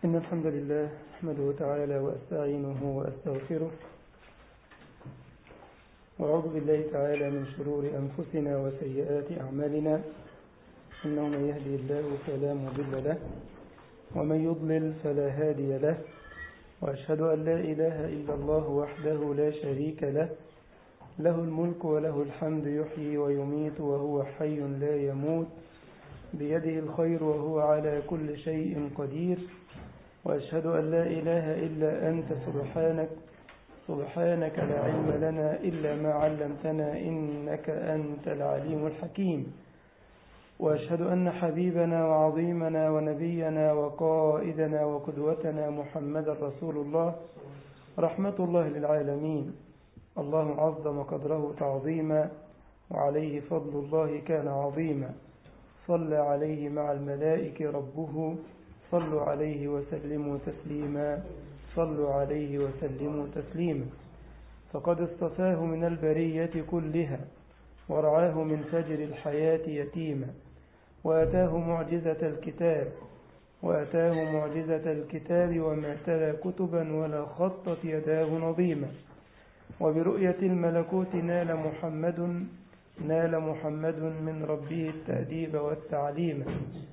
إن الحمد لله أحمده تعالى وأستعينه وأستغفره وأعوذ بالله تعالى من شرور أنفسنا وسيئات أعمالنا إنه من يهدي الله فلا مضل له ومن يضلل فلا هادي له وأشهد أن لا إله إلا الله وحده لا شريك له له الملك وله الحمد يحيي ويميت وهو حي لا يموت بيده الخير وهو على كل شيء قدير وأشهد أن لا إله إلا أنت سبحانك سبحانك لا علم لنا إلا ما علمتنا إنك أنت العليم الحكيم وأشهد أن حبيبنا وعظيمنا ونبينا وقائدنا وقدوتنا محمد رسول الله رحمة الله للعالمين الله عظم قدره تعظيما وعليه فضل الله كان عظيما صلى عليه مع الملائكة ربه صلوا عليه وسلموا تسليما صلوا عليه وسلموا تسليما فقد اصطفاه من البرية كلها ورعاه من فجر الحياة يتيما وأتاه معجزة الكتاب وأتاه معجزة الكتاب وما تلا كتبا ولا خطت يداه نظيما وبرؤية الملكوت نال محمد نال محمد من ربه التأديب والتعليم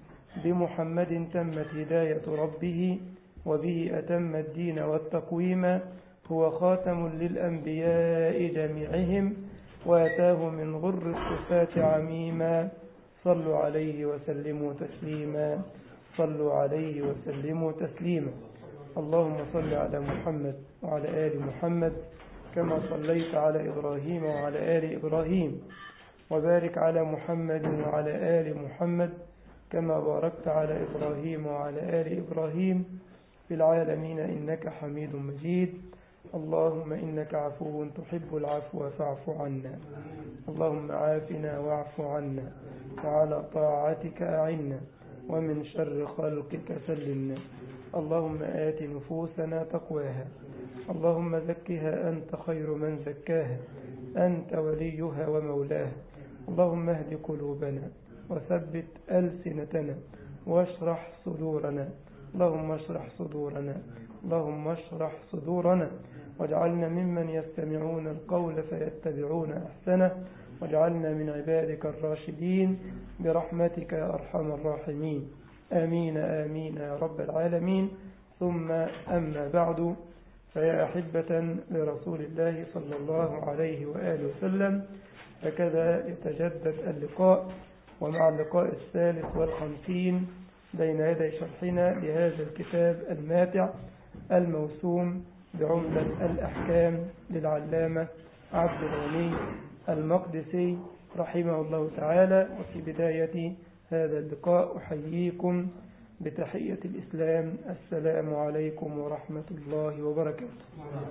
بمحمد تمت هداية ربه وبه أتم الدين والتقويم هو خاتم للأنبياء جميعهم وأتاه من غر الصفات عميما صلوا عليه وسلموا تسليما صلوا عليه وسلموا تسليما اللهم صل على محمد وعلى آل محمد كما صليت على إبراهيم وعلى آل إبراهيم وبارك على محمد وعلى آل محمد كما باركت على إبراهيم وعلى آل إبراهيم في العالمين إنك حميد مجيد اللهم إنك عفو تحب العفو فاعف عنا اللهم عافنا واعف عنا وعلى طاعتك أعنا ومن شر خلقك سلمنا اللهم آت نفوسنا تقواها اللهم زكها أنت خير من زكاها أنت وليها ومولاها اللهم اهد قلوبنا وثبت ألسنتنا واشرح صدورنا اللهم اشرح صدورنا اللهم اشرح صدورنا واجعلنا ممن يستمعون القول فيتبعون أحسنه واجعلنا من عبادك الراشدين برحمتك يا أرحم الراحمين آمين آمين يا رب العالمين ثم أما بعد فيا أحبة لرسول الله صلى الله عليه وآله وسلم هكذا يتجدد اللقاء ومع اللقاء الثالث والخمسين بين يدي شرحنا لهذا الكتاب الماتع الموسوم بعمدة الأحكام للعلامة عبد الغني المقدسي رحمه الله تعالى وفي بداية هذا اللقاء أحييكم بتحية الإسلام السلام عليكم ورحمة الله وبركاته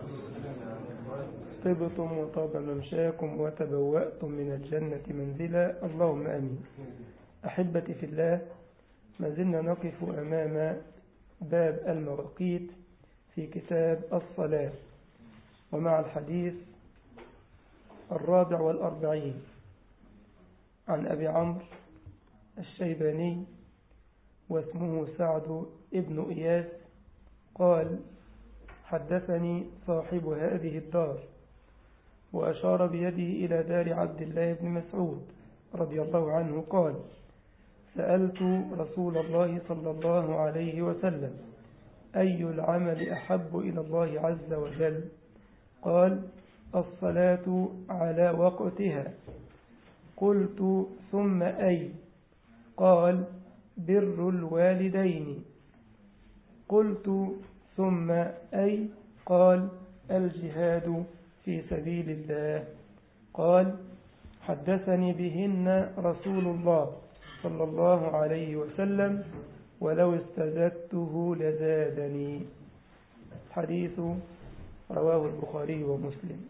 طبتم وطاب ممشاكم وتبوأتم من الجنة منزلا اللهم أمين أحبتي في الله ما زلنا نقف أمام باب المواقيت في كتاب الصلاة ومع الحديث الرابع والأربعين عن أبي عمرو الشيباني واسمه سعد ابن إياس قال حدثني صاحب هذه الدار وأشار بيده إلى دار عبد الله بن مسعود رضي الله عنه قال سألت رسول الله صلى الله عليه وسلم أي العمل أحب إلى الله عز وجل قال الصلاة على وقتها قلت ثم أي قال بر الوالدين قلت ثم أي قال الجهاد في سبيل الله قال حدثني بهن رسول الله صلى الله عليه وسلم ولو استزدته لزادني حديث رواه البخاري ومسلم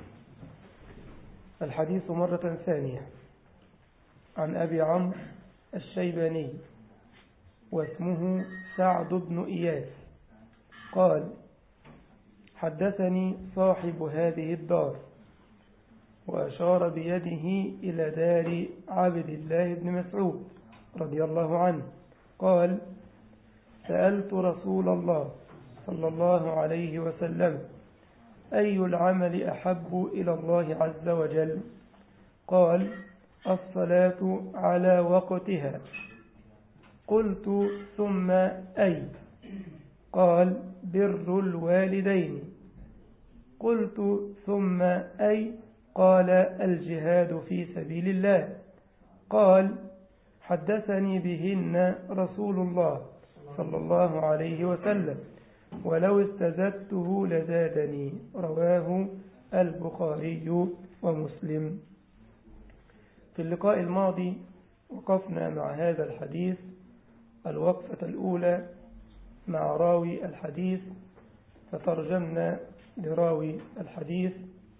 الحديث مرة ثانية عن أبي عمرو الشيباني واسمه سعد بن إياس قال حدثني صاحب هذه الدار وأشار بيده إلى دار عبد الله بن مسعود رضي الله عنه قال سألت رسول الله صلى الله عليه وسلم أي العمل أحب إلى الله عز وجل قال الصلاة على وقتها قلت ثم أي قال بر الوالدين قلت ثم أي قال الجهاد في سبيل الله قال حدثني بهن رسول الله صلى الله عليه وسلم ولو استزدته لزادني رواه البخاري ومسلم في اللقاء الماضي وقفنا مع هذا الحديث الوقفة الأولى مع راوي الحديث فترجمنا لراوي الحديث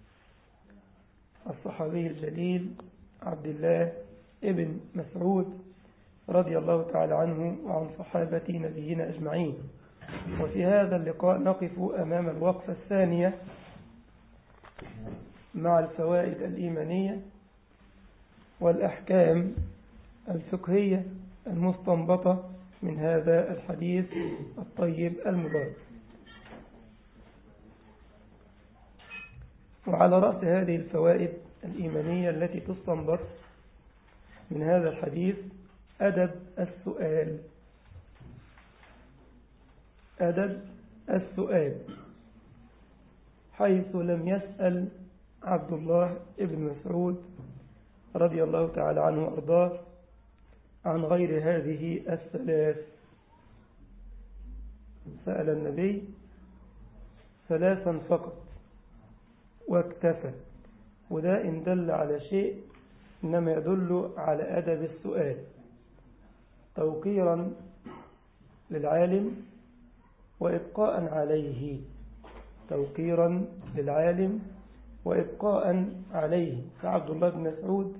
الصحابي الجليل عبد الله ابن مسعود رضي الله تعالى عنه وعن صحابة نبينا أجمعين وفي هذا اللقاء نقف أمام الوقفة الثانية مع الفوائد الإيمانية والأحكام الفقهية المستنبطة من هذا الحديث الطيب المبارك وعلى رأس هذه الفوائد الإيمانية التي تستنبط من هذا الحديث أدب السؤال أدب السؤال حيث لم يسأل عبد الله ابن مسعود رضي الله تعالى عنه وأرضاه عن غير هذه الثلاث سأل النبي ثلاثا فقط واكتفى وده إن دل على شيء إنما يدل على أدب السؤال توقيرا للعالم وإبقاء عليه توقيرا للعالم وإبقاء عليه فعبد الله بن مسعود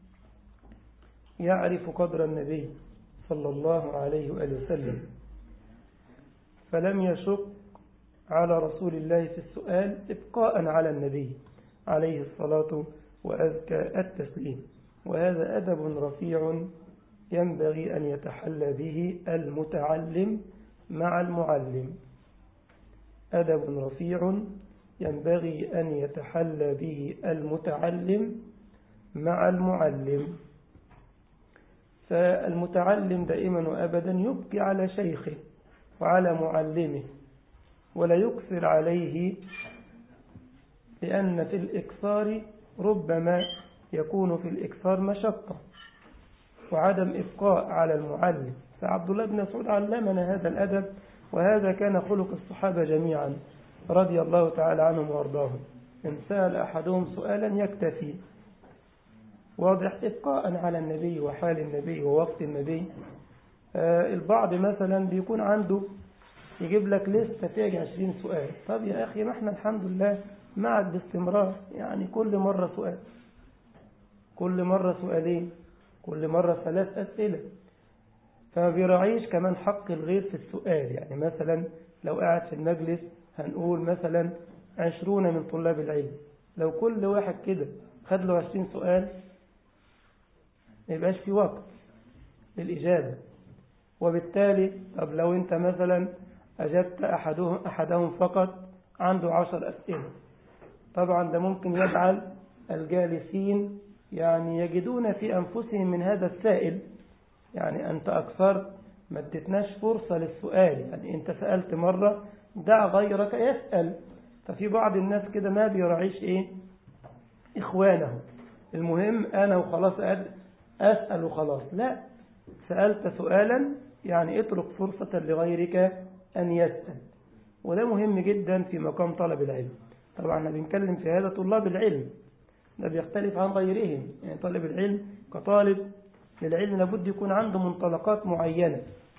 يعرف قدر النبي صلى الله عليه وآله وسلم فلم يشق على رسول الله في السؤال إبقاء على النبي عليه الصلاة وأزكى التسليم وهذا أدب رفيع ينبغي أن يتحلى به المتعلم مع المعلم أدب رفيع ينبغي أن يتحلى به المتعلم مع المعلم فالمتعلم دائما وأبدا يبقي على شيخه وعلى معلمه ولا يكثر عليه لأن في الإكثار ربما يكون في الإكثار مشقة وعدم إبقاء على المعلم فعبد الله بن مسعود علمنا هذا الأدب وهذا كان خلق الصحابة جميعا رضي الله تعالى عنهم وارضاهم إن سأل أحدهم سؤالا يكتفي واضح إبقاء على النبي وحال النبي ووقت النبي آه البعض مثلا بيكون عنده يجيب لك لستة فيها 20 سؤال طب يا أخي ما احنا الحمد لله معك باستمرار يعني كل مرة سؤال كل مرة سؤالين كل مرة ثلاث أسئلة فما بيراعيش كمان حق الغير في السؤال يعني مثلا لو قاعد في المجلس هنقول مثلا عشرون من طلاب العلم لو كل واحد كده خد له عشرين سؤال ما يبقاش في وقت للإجابة وبالتالي طب لو أنت مثلا أجبت أحدهم, أحدهم فقط عنده عشر أسئلة طبعا ده ممكن يجعل الجالسين يعني يجدون في أنفسهم من هذا السائل يعني أنت أكثر ما ادتناش فرصة للسؤال يعني أنت سألت مرة دع غيرك يسأل ففي بعض الناس كده ما بيراعيش إيه إخوانه المهم أنا وخلاص أسأل وخلاص لا سألت سؤالا يعني اترك فرصة لغيرك أن يسأل وده مهم جدا في مقام طلب العلم طبعا احنا بنتكلم في هذا طلاب العلم ده بيختلف عن غيرهم يعني طالب العلم كطالب للعلم لابد يكون عنده منطلقات معينة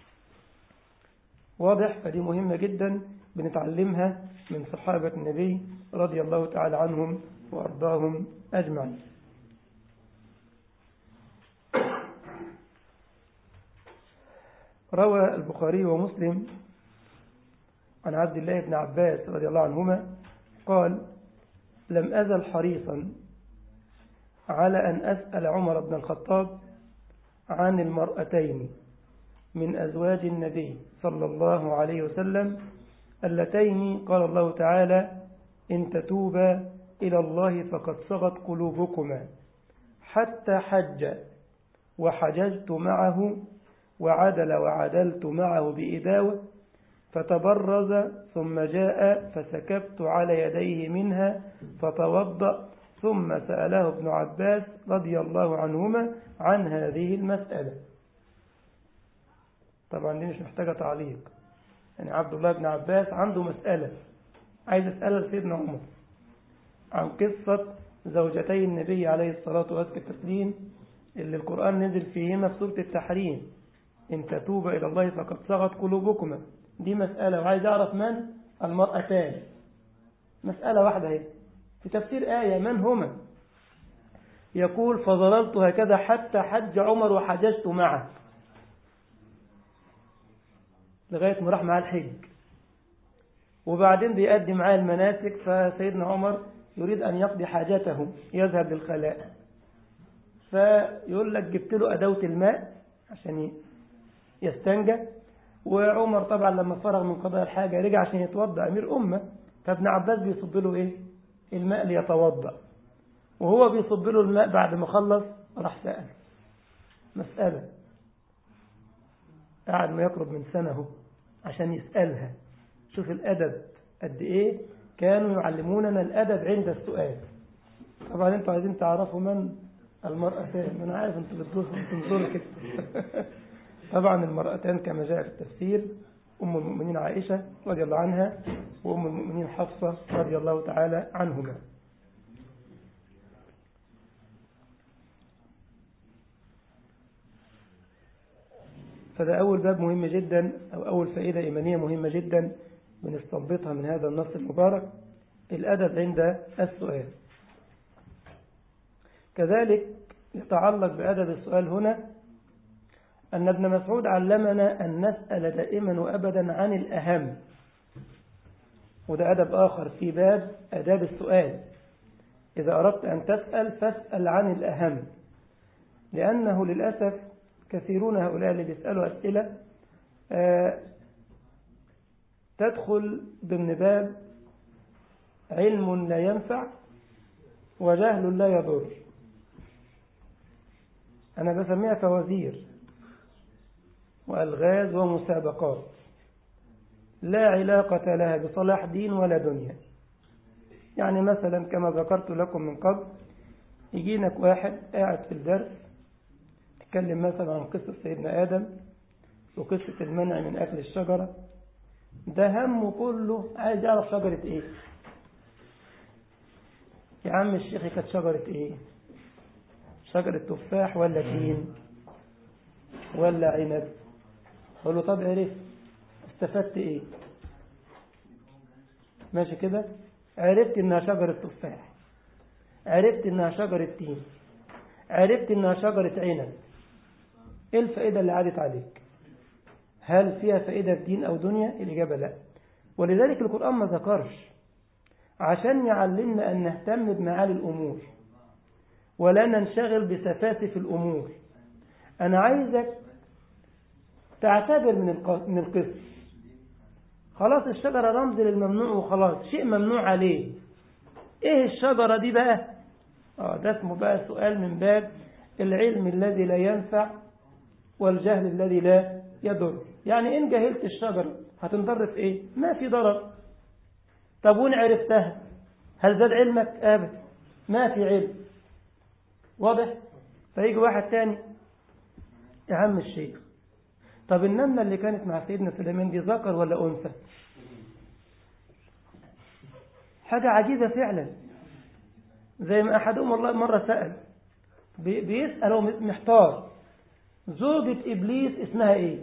واضح فدي مهمة جدا بنتعلمها من صحابة النبي رضي الله تعالى عنهم وأرضاهم أجمعين روى البخاري ومسلم عن عبد الله بن عباس رضي الله عنهما قال لم أزل حريصا على أن أسأل عمر بن الخطاب عن المرأتين من أزواج النبي صلى الله عليه وسلم اللتين قال الله تعالى إن تتوبا إلى الله فقد صغت قلوبكما حتى حج وحججت معه وعدل وعدلت معه بإداوة فتبرز ثم جاء فسكبت على يديه منها فتوضأ ثم سأله ابن عباس رضي الله عنهما عن هذه المسألة طبعا دي مش محتاجة تعليق يعني عبد الله بن عباس عنده مسألة عايز أسألها لسيدنا عمر عن قصة زوجتي النبي عليه الصلاة والتسليم اللي القرآن نزل فيهما في سورة التحريم إن تتوب إلى الله فقد صغت قلوبكما دي مسألة وعايز أعرف من المرأتان مسألة واحدة هي في تفسير آية من هما يقول فظللت هكذا حتى حج عمر وحججت معه لغاية ما راح معاه الحج وبعدين بيأدي معاه المناسك فسيدنا عمر يريد أن يقضي حاجته يذهب للخلاء فيقول لك جبت له أدوة الماء عشان يستنجى وعمر طبعا لما فرغ من قضاء الحاجة رجع عشان يتوضأ أمير أمة فابن عباس بيصب له إيه الماء ليتوضأ وهو بيصب له الماء بعد ما خلص راح سأل مسألة قعد ما يقرب من سنة عشان يسألها شوف الأدب قد إيه كانوا يعلموننا الأدب عند السؤال طبعا انتوا عايزين تعرفوا من المرأتان أنا عارف انتوا بتدوسوا بتنظروا كده طبعا المرأتان كما جاء في التفسير أم المؤمنين عائشة رضي الله عنها وأم المؤمنين حفصة رضي الله تعالى عنهما فده أول باب مهم جدا أو أول فائدة إيمانية مهمة جدا بنستنبطها من هذا النص المبارك الأدب عند السؤال كذلك يتعلق بأدب السؤال هنا أن ابن مسعود علمنا أن نسأل دائما وأبدا عن الأهم وده أدب آخر في باب أداب السؤال إذا أردت أن تسأل فاسأل عن الأهم لأنه للأسف كثيرون هؤلاء اللي بيسألوا أسئلة تدخل ضمن باب علم لا ينفع وجهل لا يضر أنا بسميها فوازير وألغاز ومسابقات لا علاقة لها بصلاح دين ولا دنيا يعني مثلا كما ذكرت لكم من قبل يجينك واحد قاعد في الدرس تكلم مثلا عن قصة سيدنا آدم وقصة المنع من أكل الشجرة ده همه كله عايز يعرف شجرة ايه يا عم الشيخ كانت شجرة ايه شجرة تفاح ولا تين ولا عنب قال له طب عرفت استفدت ايه ماشي كده عرفت انها شجرة تفاح عرفت انها شجرة تين عرفت انها شجرة عنب ايه الفائدة اللي عادت عليك هل فيها فائدة في دين او دنيا الاجابة لا ولذلك القرآن ما ذكرش عشان يعلمنا ان نهتم بمعالي الامور ولا ننشغل بسفاسف الامور انا عايزك تعتبر من من القصة خلاص الشجرة رمز للممنوع وخلاص شيء ممنوع عليه ايه الشجرة دي بقى اه ده اسمه بقى سؤال من باب العلم الذي لا ينفع والجهل الذي لا يضر يعني ان جهلت الشجرة هتنضر في ايه ما في ضرر طب وين عرفتها هل زاد علمك ابدا ما في علم واضح فيجي واحد تاني يا عم الشيخ طب النملة اللي كانت مع سيدنا سليمان دي ذكر ولا أنثى حاجة عجيبة فعلا زي ما أحدهم والله مرة سأل بيسأل هو محتار زوجة إبليس اسمها إيه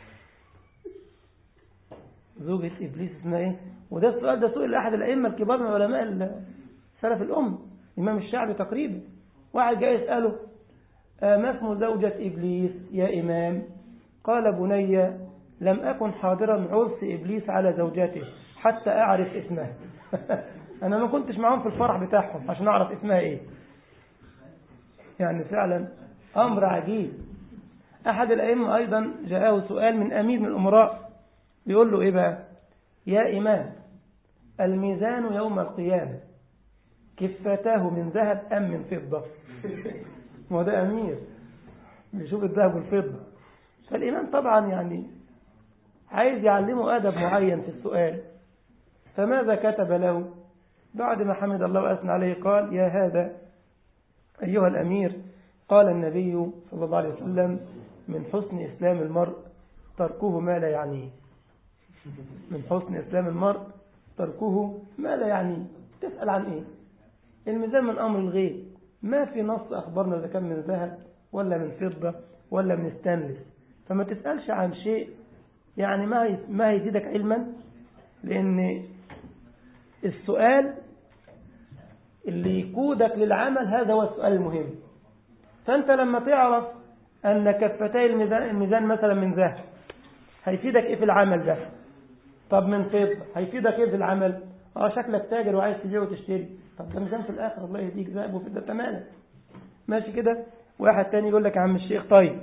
زوجة إبليس اسمها إيه وده السؤال ده سئل أحد الأئمة الكبار من علماء سلف الأم إمام الشعبي تقريبا واحد جاي يسأله ما اسم زوجة إبليس يا إمام قال بني لم أكن حاضرا عرس إبليس على زوجاته حتى أعرف اسمها أنا ما كنتش معهم في الفرح بتاعهم عشان أعرف اسمها إيه يعني فعلا أمر عجيب أحد الأئمة أيضا جاءه سؤال من أمير من الأمراء بيقول له إيه بقى يا إمام الميزان يوم القيامة كفتاه من ذهب أم من فضة ما هو ده أمير بيشوف الذهب والفضة فالإمام طبعا يعني عايز يعلمه أدب معين في السؤال فماذا كتب له بعد ما حمد الله وأثنى عليه قال يا هذا أيها الأمير قال النبي صلى الله عليه وسلم من حسن إسلام المرء تركه ما لا يعنيه من حسن إسلام المرء تركه ما لا يعنيه تسأل عن إيه الميزان من أمر الغيب ما في نص أخبرنا إذا كان من ذهب ولا من فضة ولا من ستانلس فما تسألش عن شيء يعني ما ما هيزيدك علما لأن السؤال اللي يقودك للعمل هذا هو السؤال المهم فأنت لما تعرف أن كفتي الميزان, الميزان مثلا من ذهب هيفيدك إيه في العمل ده طب من فضة هيفيدك إيه في العمل اه شكلك تاجر وعايز تبيع وتشتري طب ده ميزان في الآخر الله يهديك ذهب وفضة تماما ماشي كده واحد تاني يقول لك يا عم الشيخ طيب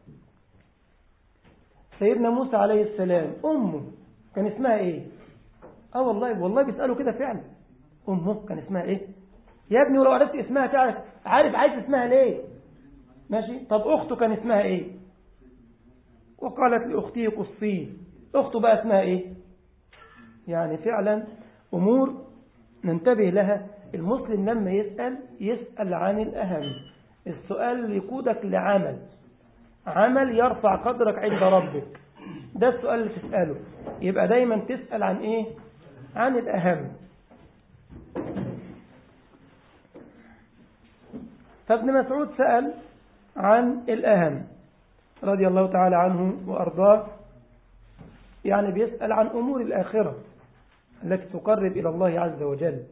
سيدنا موسى عليه السلام أمه كان اسمها إيه اه والله والله بيسألوا كده فعلا أمه كان اسمها إيه يا ابني ولو عرفت اسمها تعرف عارف عايز اسمها ليه ماشي طب أخته كان اسمها إيه وقالت لأختي قصيه أخته بقى اسمها إيه يعني فعلا أمور ننتبه لها المسلم لما يسأل يسأل عن الأهم السؤال اللي يقودك لعمل عمل يرفع قدرك عند ربك ده السؤال اللي تسأله يبقى دايما تسأل عن ايه عن الأهم فابن مسعود سأل عن الأهم رضي الله تعالى عنه وأرضاه يعني بيسأل عن أمور الآخرة التي تقرب إلى الله عز وجل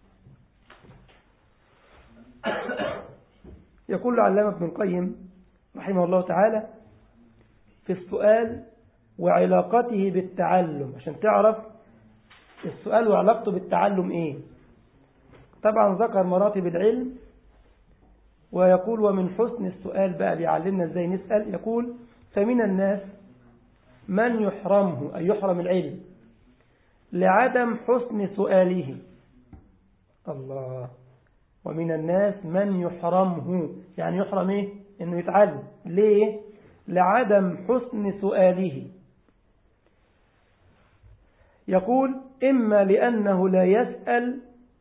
يقول علامة ابن القيم رحمه الله تعالى في السؤال وعلاقته بالتعلم عشان تعرف السؤال وعلاقته بالتعلم ايه طبعا ذكر مراتب العلم ويقول ومن حسن السؤال بقى بيعلمنا ازاي نسأل يقول فمن الناس من يحرمه أي يحرم العلم لعدم حسن سؤاله الله ومن الناس من يحرمه يعني يحرم ايه انه يتعلم ليه لعدم حسن سؤاله يقول إما لأنه لا يسأل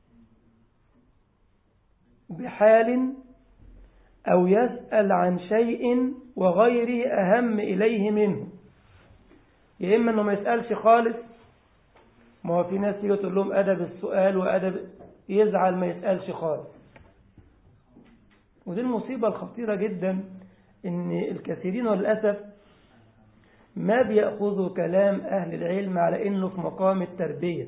بحال أو يسأل عن شيء وغيره أهم إليه منه يا إما أنه ما يسألش خالص ما هو في ناس تيجي تقول لهم أدب السؤال وأدب يزعل ما يسألش خالص ودي المصيبة الخطيرة جدا ان الكثيرين للأسف ما بيأخذوا كلام أهل العلم على أنه في مقام التربية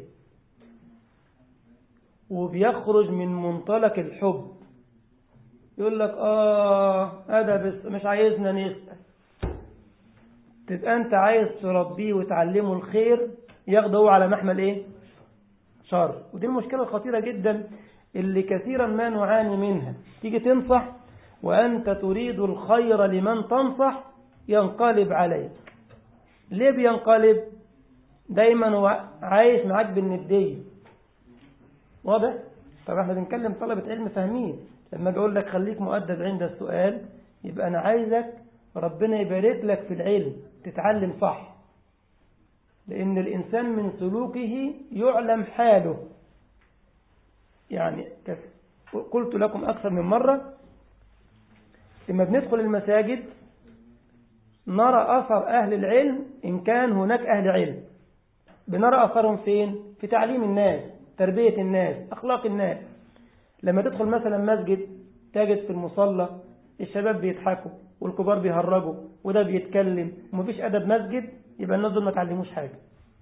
وبيخرج من منطلق الحب يقول لك آه هذا بس مش عايزنا نسأل تبقى أنت عايز تربيه وتعلمه الخير ياخده هو على محمل إيه شر ودي المشكلة الخطيرة جدا اللي كثيرا ما نعاني منها تيجي تنصح وأنت تريد الخير لمن تنصح ينقلب عليك ليه بينقلب دايما هو عايش معاك بالندية واضح طب احنا بنكلم طلبة علم فاهمين لما بقول لك خليك مؤدب عند السؤال يبقى أنا عايزك ربنا يبارك لك في العلم تتعلم صح لأن الإنسان من سلوكه يعلم حاله يعني قلت لكم أكثر من مرة لما بندخل المساجد نرى أثر أهل العلم إن كان هناك أهل علم بنرى أثرهم فين؟ في تعليم الناس تربية الناس أخلاق الناس لما تدخل مثلا مسجد تجد في المصلى الشباب بيضحكوا والكبار بيهرجوا وده بيتكلم ومفيش أدب مسجد يبقى الناس دول ما تعلموش حاجة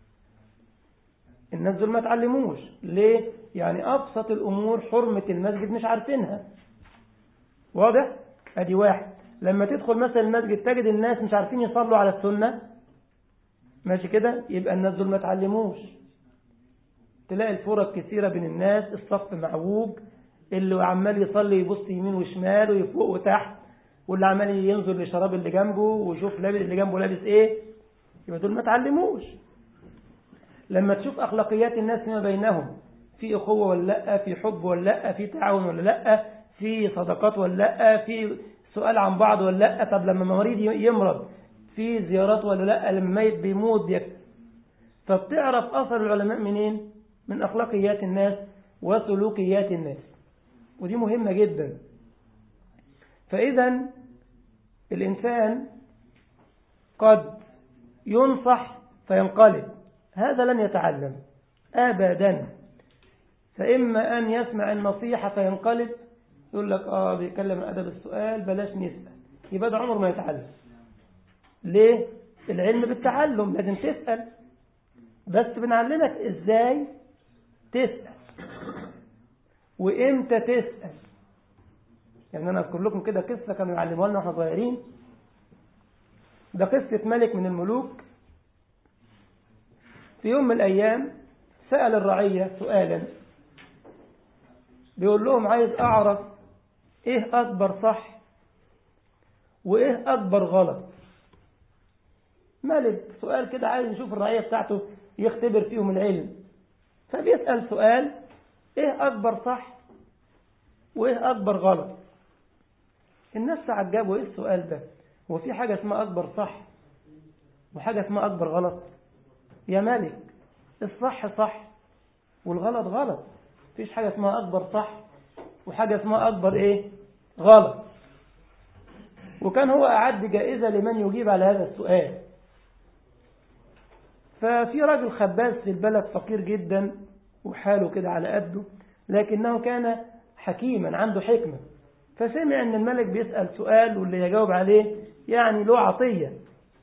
الناس دول ما تعلموش ليه؟ يعني أبسط الأمور حرمة المسجد مش عارفينها واضح؟ أدي واحد لما تدخل مثلا المسجد تجد الناس مش عارفين يصلوا على السنة ماشي كده يبقى الناس دول ما تعلموش تلاقي الفرق كثيرة بين الناس الصف معوج اللي عمال يصلي يبص يمين وشمال ويفوق وتحت واللي عمال ينظر لشراب اللي جنبه ويشوف لابس اللي جنبه لابس ايه يبقى دول ما تعلموش لما تشوف اخلاقيات الناس فيما بينهم في اخوه ولا لا في حب ولا لا في تعاون ولا لا في صداقات ولا لا في سؤال عن بعض ولا لا طب لما مريض يمرض في زيارات ولا لا لما ميت بيموت بيك فبتعرف اثر العلماء منين من اخلاقيات الناس وسلوكيات الناس ودي مهمة جدا فإذا الإنسان قد ينصح فينقلب هذا لن يتعلم أبدا فإما أن يسمع النصيحة فينقلب يقول لك آه بيتكلم عن أدب السؤال بلاش نسأل يبقى ده عمر ما يتعلم ليه؟ العلم بالتعلم لازم تسأل بس بنعلمك إزاي تسأل وإمتى تسأل يعني أنا أذكر لكم كده قصة كانوا يعلموها لنا واحنا صغيرين ده قصة ملك من الملوك في يوم من الأيام سأل الرعية سؤالا بيقول لهم عايز أعرف إيه أكبر صح وإيه أكبر غلط ملك سؤال كده عايز يشوف الرعية بتاعته يختبر فيهم العلم فبيسأل سؤال إيه أكبر صح وإيه أكبر غلط الناس تعجبوا إيه السؤال ده هو في حاجة اسمها أكبر صح وحاجة اسمها أكبر غلط يا ملك الصح صح والغلط غلط مفيش حاجة اسمها أكبر صح وحاجة اسمها أكبر إيه غلط وكان هو أعد جائزة لمن يجيب على هذا السؤال ففي راجل خباز في البلد فقير جدا وحاله كده على قده لكنه كان حكيما عنده حكمة فسمع ان الملك بيسأل سؤال واللي يجاوب عليه يعني له عطية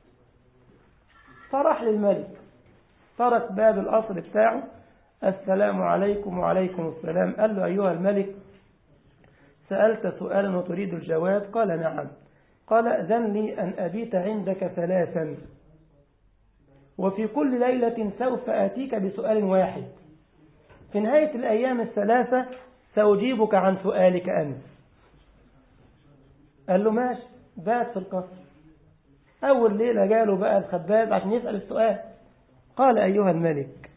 فراح للملك طرق باب القصر بتاعه السلام عليكم وعليكم السلام قال له أيها الملك سألت سؤالا وتريد الجواب قال نعم قال أذن لي أن أبيت عندك ثلاثا وفي كل ليلة سوف آتيك بسؤال واحد في نهاية الأيام الثلاثة سأجيبك عن سؤالك أنت قال له ماشي بات في القصر أول ليلة جاله بقى الخباز عشان يسأل السؤال قال أيها الملك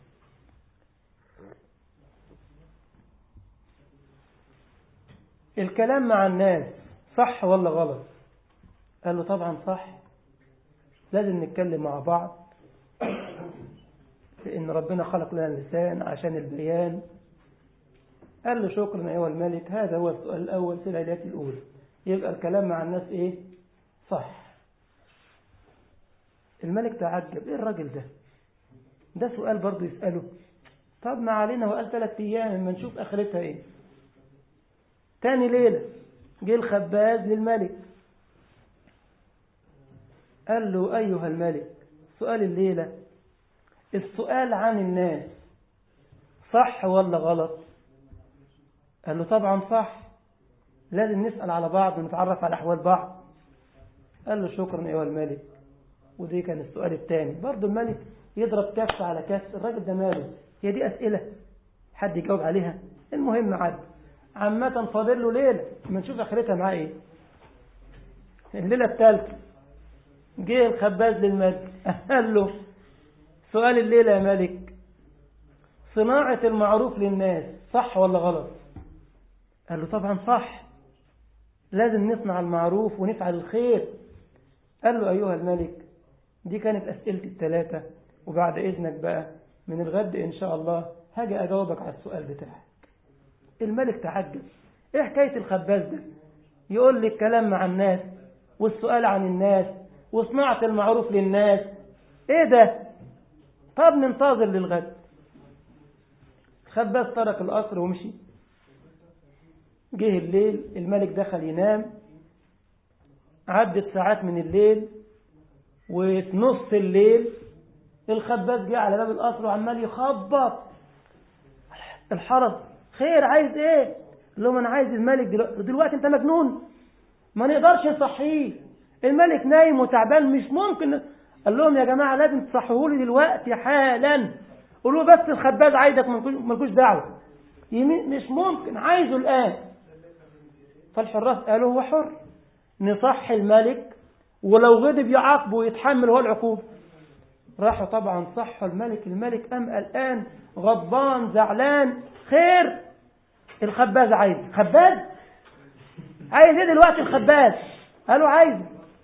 الكلام مع الناس صح ولا غلط قال له طبعا صح لازم نتكلم مع بعض لأن ربنا خلق لنا اللسان عشان البيان قال له شكرا أيها الملك هذا هو السؤال الأول في العلاجات الأولى يبقى الكلام مع الناس إيه صح الملك تعجب إيه الراجل ده ده سؤال برضه يسأله طب ما علينا وقال ثلاث أيام اما نشوف آخرتها إيه تاني ليلة جه الخباز للملك قال له أيها الملك سؤال الليلة السؤال عن الناس صح ولا غلط قال له طبعا صح لازم نسأل على بعض ونتعرف على أحوال بعض قال له شكرا أيها الملك ودي كان السؤال الثاني برضه الملك يضرب كف على كف الراجل ده ماله هي دي أسئلة حد يجاوب عليها المهم عد عامة فاضل له ليلة ما نشوف آخرتها معاه إيه الليلة الثالثة جه الخباز للملك قال له سؤال الليلة يا ملك صناعة المعروف للناس صح ولا غلط قال له طبعا صح لازم نصنع المعروف ونفعل الخير قال له أيها الملك دي كانت أسئلتي الثلاثة وبعد إذنك بقى من الغد إن شاء الله هاجي أجاوبك على السؤال بتاعك الملك تعجب إيه حكاية الخباز ده يقول لي الكلام مع الناس والسؤال عن الناس وصناعة المعروف للناس إيه ده طب ننتظر للغد خباز ترك القصر ومشي جه الليل الملك دخل ينام عدت ساعات من الليل وفي نص الليل الخباز جه على باب القصر وعمال يخبط الحرس خير عايز ايه قال لهم انا عايز الملك دلوقتي, دلوقتي انت مجنون ما نقدرش نصحيه الملك نايم وتعبان مش ممكن قال لهم يا جماعه لازم تصحوه لي دلوقتي حالا قولوا بس الخباز عايزك ملكوش دعوه يمين مش ممكن عايزه الان فالحراس قالوا هو حر نصح الملك ولو غضب يعاقبه ويتحمل هو العقوبة راحوا طبعا صحوا الملك الملك قام قلقان غضبان زعلان خير الخباز عايز خباز عايز ايه دلوقتي الخباز قالوا عايز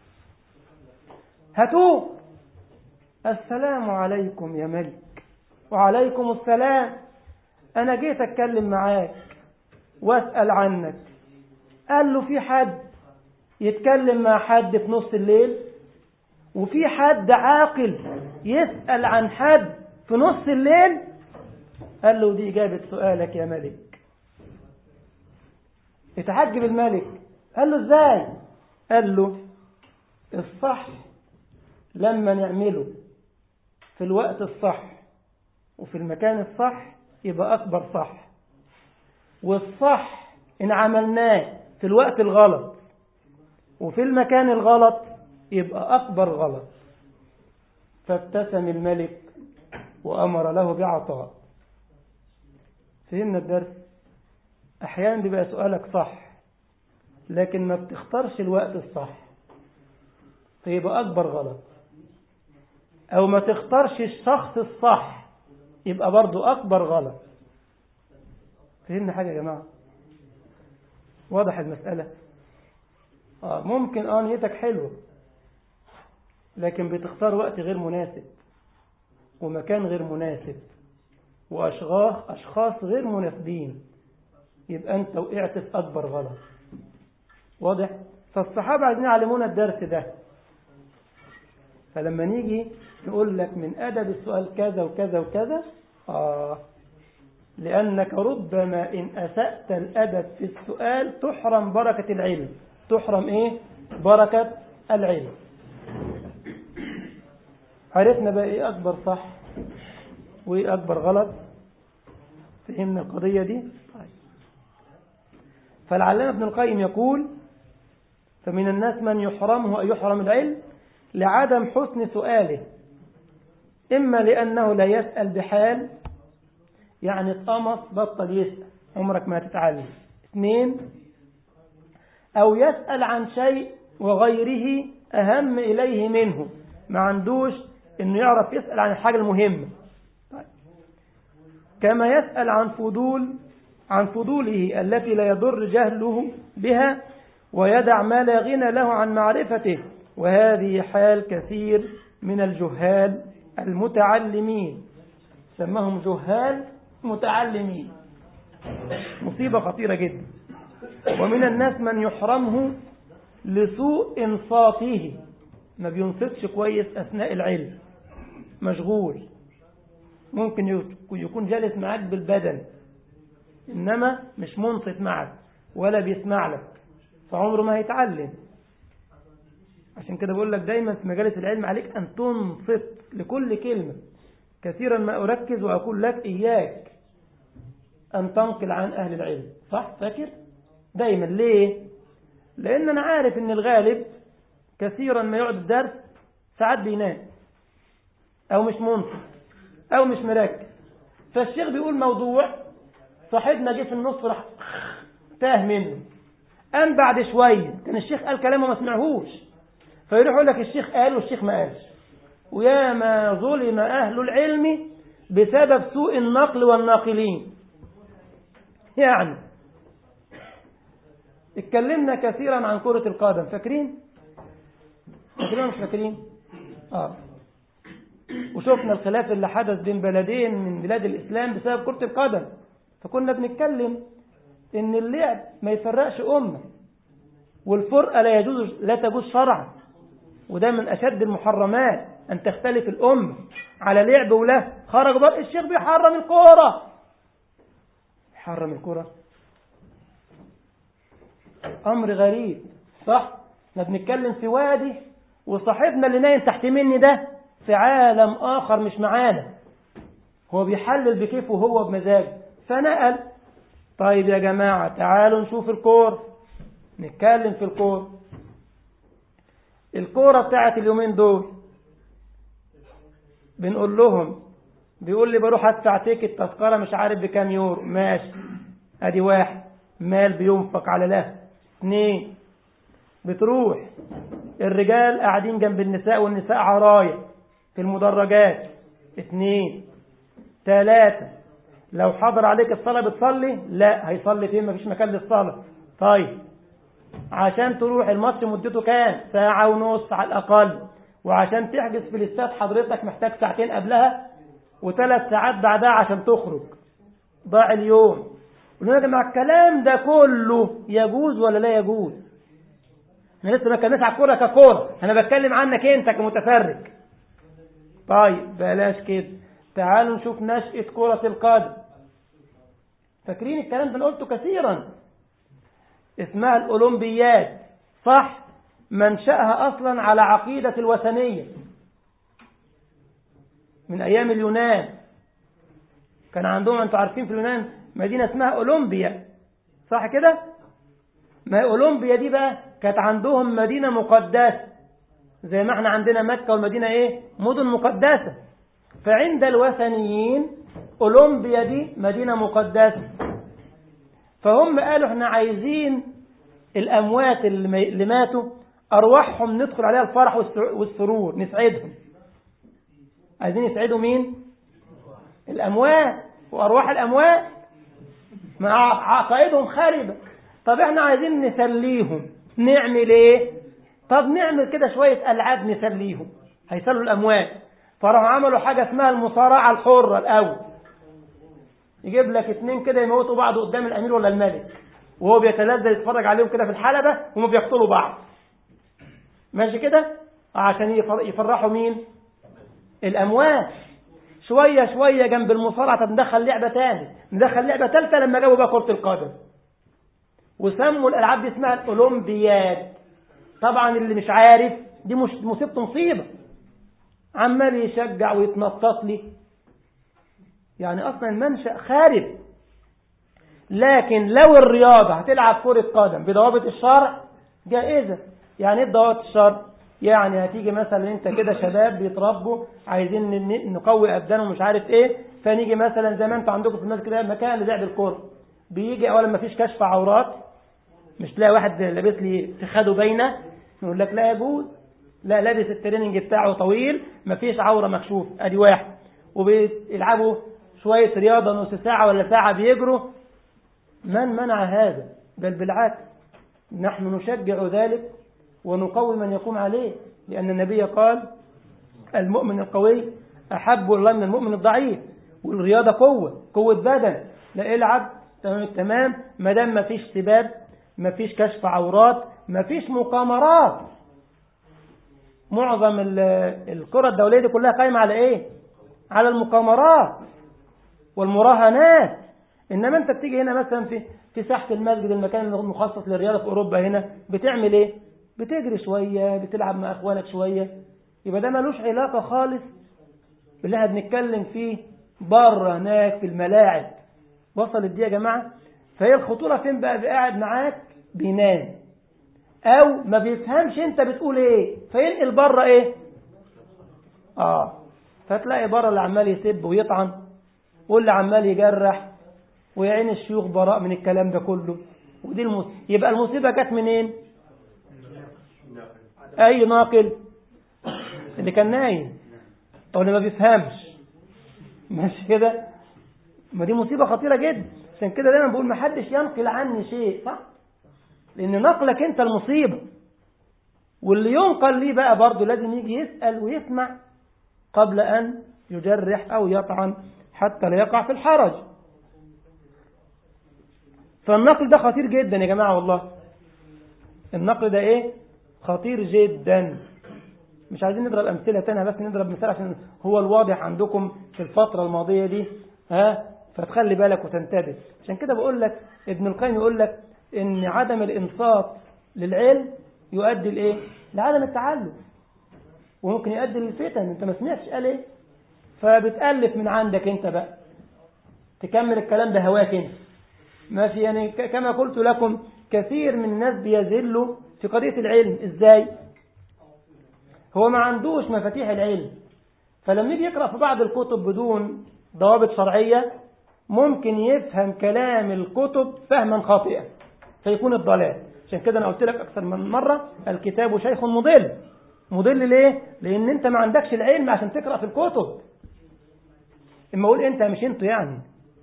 هاتوه السلام عليكم يا ملك وعليكم السلام انا جيت اتكلم معاك واسال عنك قال له في حد يتكلم مع حد في نص الليل وفي حد عاقل يسأل عن حد في نص الليل قال له دي إجابة سؤالك يا ملك اتعجب الملك قال له ازاي قال له الصح لما نعمله في الوقت الصح وفي المكان الصح يبقى أكبر صح والصح إن عملناه في الوقت الغلط وفي المكان الغلط يبقى أكبر غلط فابتسم الملك وأمر له بعطاء فهمنا الدرس أحيانا بيبقى سؤالك صح لكن ما بتختارش الوقت الصح فيبقى أكبر غلط أو ما تختارش الشخص الصح يبقى برضو أكبر غلط فهمنا حاجة يا جماعة واضح المسألة آه ممكن آه نيتك حلوة لكن بتختار وقت غير مناسب ومكان غير مناسب وأشخاص أشخاص غير مناسبين يبقى أنت وقعت في أكبر غلط واضح فالصحابة عايزين يعلمونا الدرس ده فلما نيجي نقول لك من أدب السؤال كذا وكذا وكذا آه لأنك ربما إن أسأت الأدب في السؤال تحرم بركة العلم تحرم إيه بركة العلم عرفنا بقى إيه أكبر صح وإيه أكبر غلط فهمنا القضية دي طيب. فالعلامة ابن القيم يقول فمن الناس من يحرمه أو يحرم العلم لعدم حسن سؤاله إما لأنه لا يسأل بحال يعني اتقمص بطل يسأل عمرك ما هتتعلم اثنين أو يسأل عن شيء وغيره أهم إليه منه ما عندوش إنه يعرف يسأل عن الحاجة المهمة طيب. كما يسأل عن فضول عن فضوله التي لا يضر جهله بها ويدع ما لا غنى له عن معرفته وهذه حال كثير من الجهال المتعلمين سماهم جهال متعلمين مصيبة خطيرة جدا ومن الناس من يحرمه لسوء انصاته ما بينصتش كويس أثناء العلم مشغول ممكن يكون جالس معك بالبدن إنما مش منصت معك ولا بيسمع لك فعمره ما هيتعلم عشان كده بقول لك دايما في مجالس العلم عليك أن تنصت لكل كلمة كثيرا ما أركز وأقول لك إياك أن تنقل عن أهل العلم صح فاكر دايما ليه لأن أنا عارف أن الغالب كثيرا ما يقعد الدرس ساعات بينام أو مش منصت أو مش مركز فالشيخ بيقول موضوع صاحبنا جه في النص راح تاه منه قام بعد شوية كان الشيخ قال كلامه ما سمعهوش فيروح يقول لك الشيخ قال والشيخ ما قالش ويا ما ظلم أهل العلم بسبب سوء النقل والناقلين يعني اتكلمنا كثيرا عن كرة القدم فاكرين فاكرين مش فاكرين اه وشفنا الخلاف اللي حدث بين بلدين من بلاد الإسلام بسبب كرة القدم فكنا بنتكلم ان اللعب ما يفرقش أمة والفرقة لا يجوز لا تجوز شرعا وده من أشد المحرمات أن تختلف الأمة على لعب وله خرج بقى الشيخ بيحرم الكورة حرم الكرة أمر غريب صح احنا بنتكلم في وادي وصاحبنا اللي نايم تحت مني ده في عالم آخر مش معانا هو بيحلل بكيفه وهو بمزاجه فنقل طيب يا جماعة تعالوا نشوف الكور نتكلم في الكور الكورة بتاعت اليومين دول بنقول لهم بيقول لي بروح ادفع تيكت تذكرة مش عارف بكام يورو ماشي ادي واحد مال بينفق على له اثنين بتروح الرجال قاعدين جنب النساء والنساء عراية في المدرجات اثنين ثلاثة لو حضر عليك الصلاة بتصلي لا هيصلي فين مفيش مكان للصلاة طيب عشان تروح الماتش مدته كام ساعة ونص على الأقل وعشان تحجز في الاستاد حضرتك محتاج ساعتين قبلها وثلاث ساعات بعدها عشان تخرج ضاع اليوم قلنا يا جماعة الكلام ده كله يجوز ولا لا يجوز احنا لسه ما كناش على الكوره ككوره انا بتكلم عنك انت كمتفرج طيب بلاش كده تعالوا نشوف نشأة كرة القدم فاكرين الكلام ده انا قلته كثيرا اسمها الأولمبياد صح منشأها أصلا على عقيدة الوثنية من أيام اليونان كان عندهم أنتوا عارفين في اليونان مدينة اسمها أولمبيا صح كده ما هي أولمبيا دي بقى كانت عندهم مدينة مقدسة زي ما احنا عندنا مكة والمدينة ايه مدن مقدسة فعند الوثنيين أولمبيا دي مدينة مقدسة فهم قالوا احنا عايزين الأموات اللي ماتوا أرواحهم ندخل عليها الفرح والسرور نسعدهم عايزين يسعدوا مين الأموات وأرواح الأموات مع عقائدهم خاربة طب احنا عايزين نسليهم نعمل ايه طب نعمل كده شوية ألعاب نسليهم هيسلوا الأموات فراحوا عملوا حاجة اسمها المصارعة الحرة الأول يجيب لك اتنين كده يموتوا بعض قدام الأمير ولا الملك وهو بيتلذذ يتفرج عليهم كده في الحلبة وهم بيقتلوا بعض ماشي كده عشان يفرحوا مين الأموات شوية شوية جنب المصارعة طب ندخل لعبة تاني ندخل لعبة ثالثة لما جابوا بقى كرة القدم وسموا الألعاب دي اسمها الأولمبياد طبعا اللي مش عارف دي مش مصيبته مصيبة عمال يشجع ويتنطط لي يعني أصلا المنشأ خارب لكن لو الرياضة هتلعب كرة قدم بضوابط الشرع جائزة يعني ايه ضوابط الشرع يعني هتيجي مثلا انت كده شباب بيتربوا عايزين نقوي ابدانهم مش عارف ايه فنيجي مثلا زي ما انتوا عندكم في المسجد كده مكان للعب الكوره بيجي اولا ما فيش كشف عورات مش تلاقي واحد لابس لي فخاده باينه يقول لك لا يجوز لا لابس التريننج بتاعه طويل ما فيش عوره مكشوف ادي واحد وبيلعبوا شويه رياضه نص ساعه ولا ساعه بيجروا من منع هذا بل بالعكس نحن نشجع ذلك ونقوي من يقوم عليه لأن النبي قال المؤمن القوي أحب الله من المؤمن الضعيف والرياضة قوة قوة بدن لا العب تمام التمام ما دام ما فيش سباب ما فيش كشف عورات ما فيش مقامرات معظم الكرة الدولية دي كلها قايمة على ايه على المقامرات والمراهنات انما انت بتيجي هنا مثلا في في ساحة المسجد المكان المخصص للرياضة في اوروبا هنا بتعمل ايه بتجري شوية بتلعب مع اخوانك شوية يبقى ده ملوش علاقة خالص باللي احنا بنتكلم فيه بره هناك في الملاعب وصلت دي يا جماعة فهي الخطورة فين بقى قاعد معاك بينام او ما بيفهمش انت بتقول ايه فينقل بره ايه اه فتلاقي بره اللي عمال يسب ويطعن واللي عمال يجرح ويعين الشيوخ براء من الكلام ده كله ودي المص... يبقى المصيبة جت منين اي ناقل اللي كان نايم او اللي ما بيفهمش ماشي كده ما دي مصيبة خطيرة جدا عشان كده دايما بقول ما حدش ينقل عني شيء صح لان نقلك انت المصيبة واللي ينقل ليه بقى برضه لازم يجي يسأل ويسمع قبل ان يجرح او يطعن حتى لا يقع في الحرج فالنقل ده خطير جدا يا جماعة والله النقل ده ايه خطير جدا مش عايزين نضرب أمثلة تانية بس نضرب مثال عشان هو الواضح عندكم في الفترة الماضية دي ها فتخلي بالك وتنتبه عشان كده بقول لك ابن القيم يقول لك ان عدم الانصات للعلم يؤدي لايه لعدم التعلم وممكن يؤدي للفتن انت ما سمعتش قال ايه فبتألف من عندك انت بقى تكمل الكلام ده هواك انت ماشي يعني كما قلت لكم كثير من الناس بيذلوا في قضية العلم ازاي هو ما عندوش مفاتيح العلم فلما يجي يقرأ في بعض الكتب بدون ضوابط شرعية ممكن يفهم كلام الكتب فهما خاطئا فيكون الضلال عشان كده أنا قلت لك أكثر من مرة الكتاب شيخ مضل مضل ليه؟ لأن أنت ما عندكش العلم عشان تقرأ في الكتب اما اقول انت مش انتوا يعني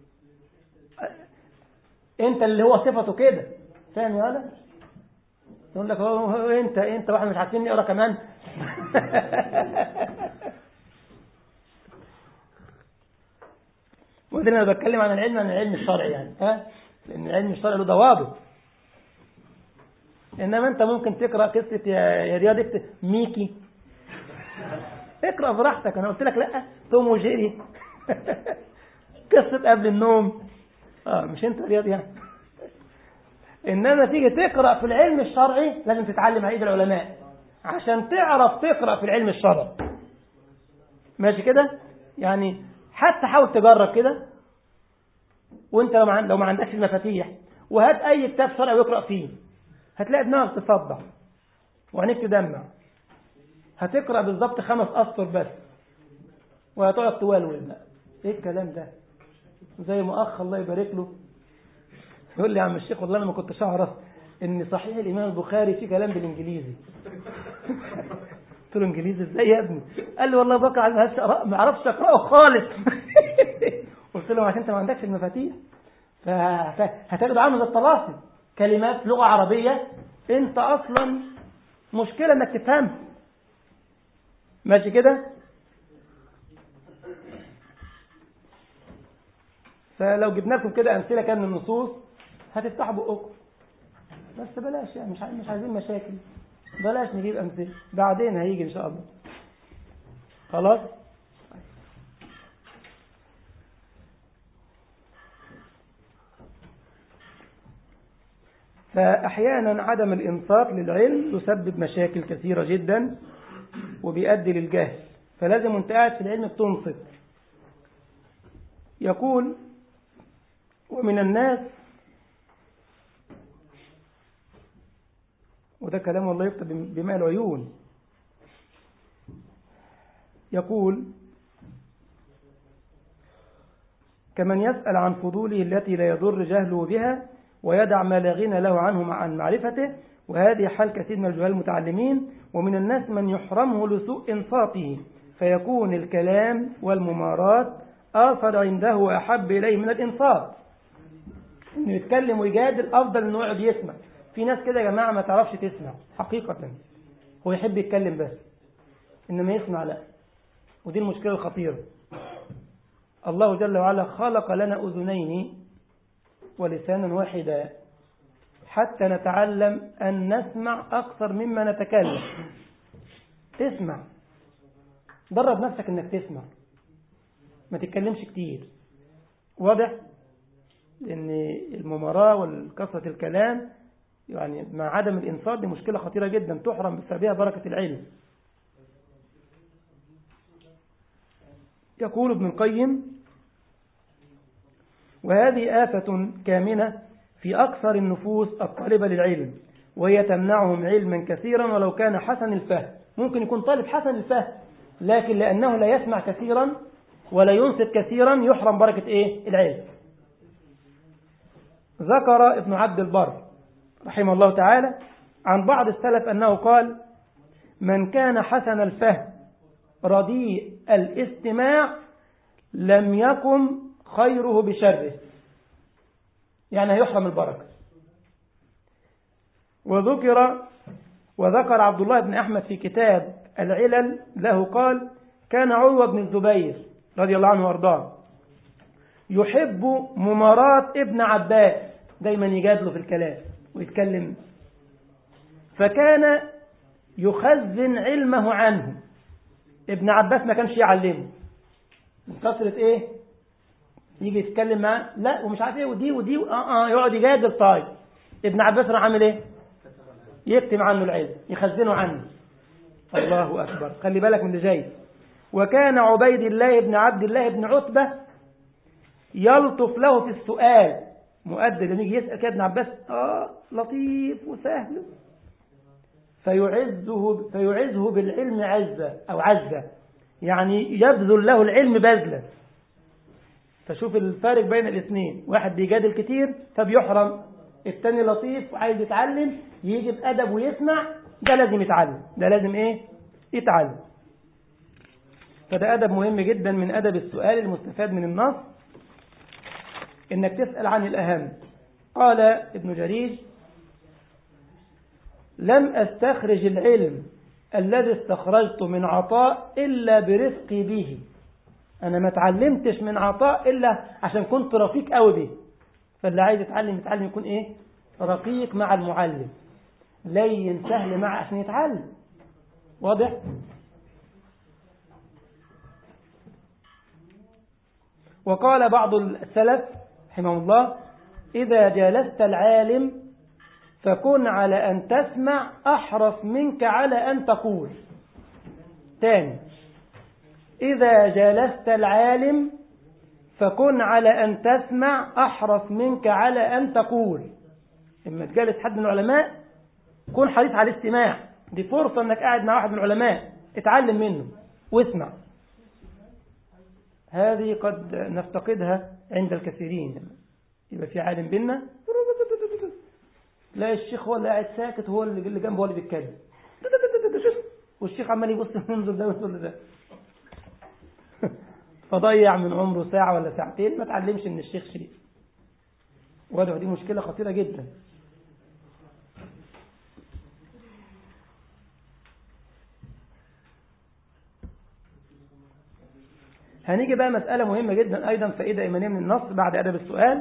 انت اللي هو صفته كده فاهم يا ولد يقول لك هو هو انت انت واحنا مش عارفين نقرا كمان وده انا بتكلم عن العلم عن العلم الشرعي يعني ها لان العلم الشرعي له ضوابط انما انت ممكن تقرا قصه يا يا رياض اكتب ميكي اقرا براحتك انا قلت لك لا توم وجيري قصه قبل النوم اه مش انت رياض يعني انما تيجي تقرا في العلم الشرعي لازم تتعلم عيد العلماء عشان تعرف تقرا في العلم الشرعي ماشي كده يعني حتى حاول تجرب كده وانت لو ما عن- لو ما عندكش المفاتيح وهات اي كتاب شرعي واقرا فيه هتلاقي دماغك تصدع وعينيك تدمع هتقرا بالظبط خمس اسطر بس وهتقعد تولول بقى ايه الكلام ده زي ما اخ الله يبارك له يقول لي يا عم الشيخ والله انا ما كنتش اعرف ان صحيح الامام البخاري فيه كلام بالانجليزي قلت له انجليزي ازاي يا ابني قال لي والله بقى ما اعرفش اقراه خالص قلت له عشان انت ما عندكش المفاتيح فهتاخد عامل زي الطلاسم كلمات لغه عربيه انت اصلا مشكله انك تفهمها ماشي كده فلو جبنا لكم كده امثله كان من النصوص هتفتحوا بقكم بس بلاش يعني مش عايز- مش عايزين مشاكل بلاش نجيب امثله بعدين هيجي ان شاء الله خلاص فأحيانا عدم الإنصات للعلم يسبب مشاكل كثيرة جدا وبيؤدي للجهل فلازم وانت قاعد في العلم بتنصت يقول ومن الناس وده كلام والله يكتب بماء العيون يقول كمن يسأل عن فضوله التي لا يضر جهله بها ويدع ما لا غنى له عنه عن معرفته وهذه حال كثير من الجهال المتعلمين ومن الناس من يحرمه لسوء إنصاته فيكون الكلام والممارات آثر عنده وأحب إليه من الإنصات إنه يتكلم ويجادل أفضل إنه يقعد يسمع في ناس كده يا جماعة ما تعرفش تسمع حقيقة هو يحب يتكلم بس إنما يسمع لا ودي المشكلة الخطيرة الله جل وعلا خلق لنا أذنين ولسانا واحدا حتى نتعلم أن نسمع أكثر مما نتكلم اسمع درب نفسك أنك تسمع ما تتكلمش كتير واضح لأن المماراة والكثرة الكلام يعني مع عدم الإنصات دي مشكلة خطيرة جدا تحرم بسببها بركة العلم يقول ابن القيم وهذه آفة كامنة في أكثر النفوس الطالبة للعلم وهي تمنعهم علما كثيرا ولو كان حسن الفهم ممكن يكون طالب حسن الفهم لكن لأنه لا يسمع كثيرا ولا ينصت كثيرا يحرم بركة إيه؟ العلم ذكر ابن عبد البر رحمه الله تعالى عن بعض السلف أنه قال من كان حسن الفهم رديء الاستماع لم يقم خيره بشره يعني هيحرم البركة وذكر وذكر عبد الله بن أحمد في كتاب العلل له قال كان عروة بن الزبير رضي الله عنه وارضاه يحب ممارات ابن عباس دايما يجادله في الكلام ويتكلم فكان يخزن علمه عنه ابن عباس ما كانش يعلمه من كثرة ايه يجي يتكلم معاه لا ومش عارف ايه ودي ودي اه اه يقعد يجادل طيب ابن عباس راح عامل ايه يكتم عنه العلم يخزنه عنه الله اكبر خلي بالك من اللي جاي وكان عبيد الله بن عبد الله بن عتبة يلطف له في السؤال مؤدب لما يجي يسأل كده ابن عباس اه لطيف وسهل فيعزه فيعزه بالعلم عزة أو عزة يعني يبذل له العلم بذلا فشوف الفارق بين الاثنين واحد بيجادل كتير فبيحرم التاني لطيف وعايز يتعلم يجي بأدب ويسمع ده لازم يتعلم ده لازم ايه يتعلم فده أدب مهم جدا من أدب السؤال المستفاد من النص إنك تسأل عن الأهم قال ابن جريج لم أستخرج العلم الذي استخرجت من عطاء إلا برفقي به أنا ما تعلمتش من عطاء إلا عشان كنت رفيق قوي به فاللي عايز يتعلم يتعلم يكون إيه رقيق مع المعلم لين سهل معه عشان يتعلم واضح وقال بعض السلف رحمه الله إذا جالست العالم فكن على أن تسمع أحرص منك على أن تقول تاني إذا جالست العالم فكن على أن تسمع أحرص منك على أن تقول إما تجالس حد من العلماء كن حريص على الاستماع دي فرصة أنك قاعد مع واحد من العلماء اتعلم منه واسمع هذه قد نفتقدها عند الكثيرين يبقى في عالم بينا لا الشيخ هو اللي قاعد ساكت هو اللي جنبه هو اللي بيتكلم والشيخ عمال يبص منظر ده وينظر ده فضيع من عمره ساعة ولا ساعتين ما تعلمش من الشيخ شريف واضح دي مشكلة خطيرة جدا هنيجي بقى مسألة مهمة جدا أيضا فائدة إيمانية من النص بعد أدب السؤال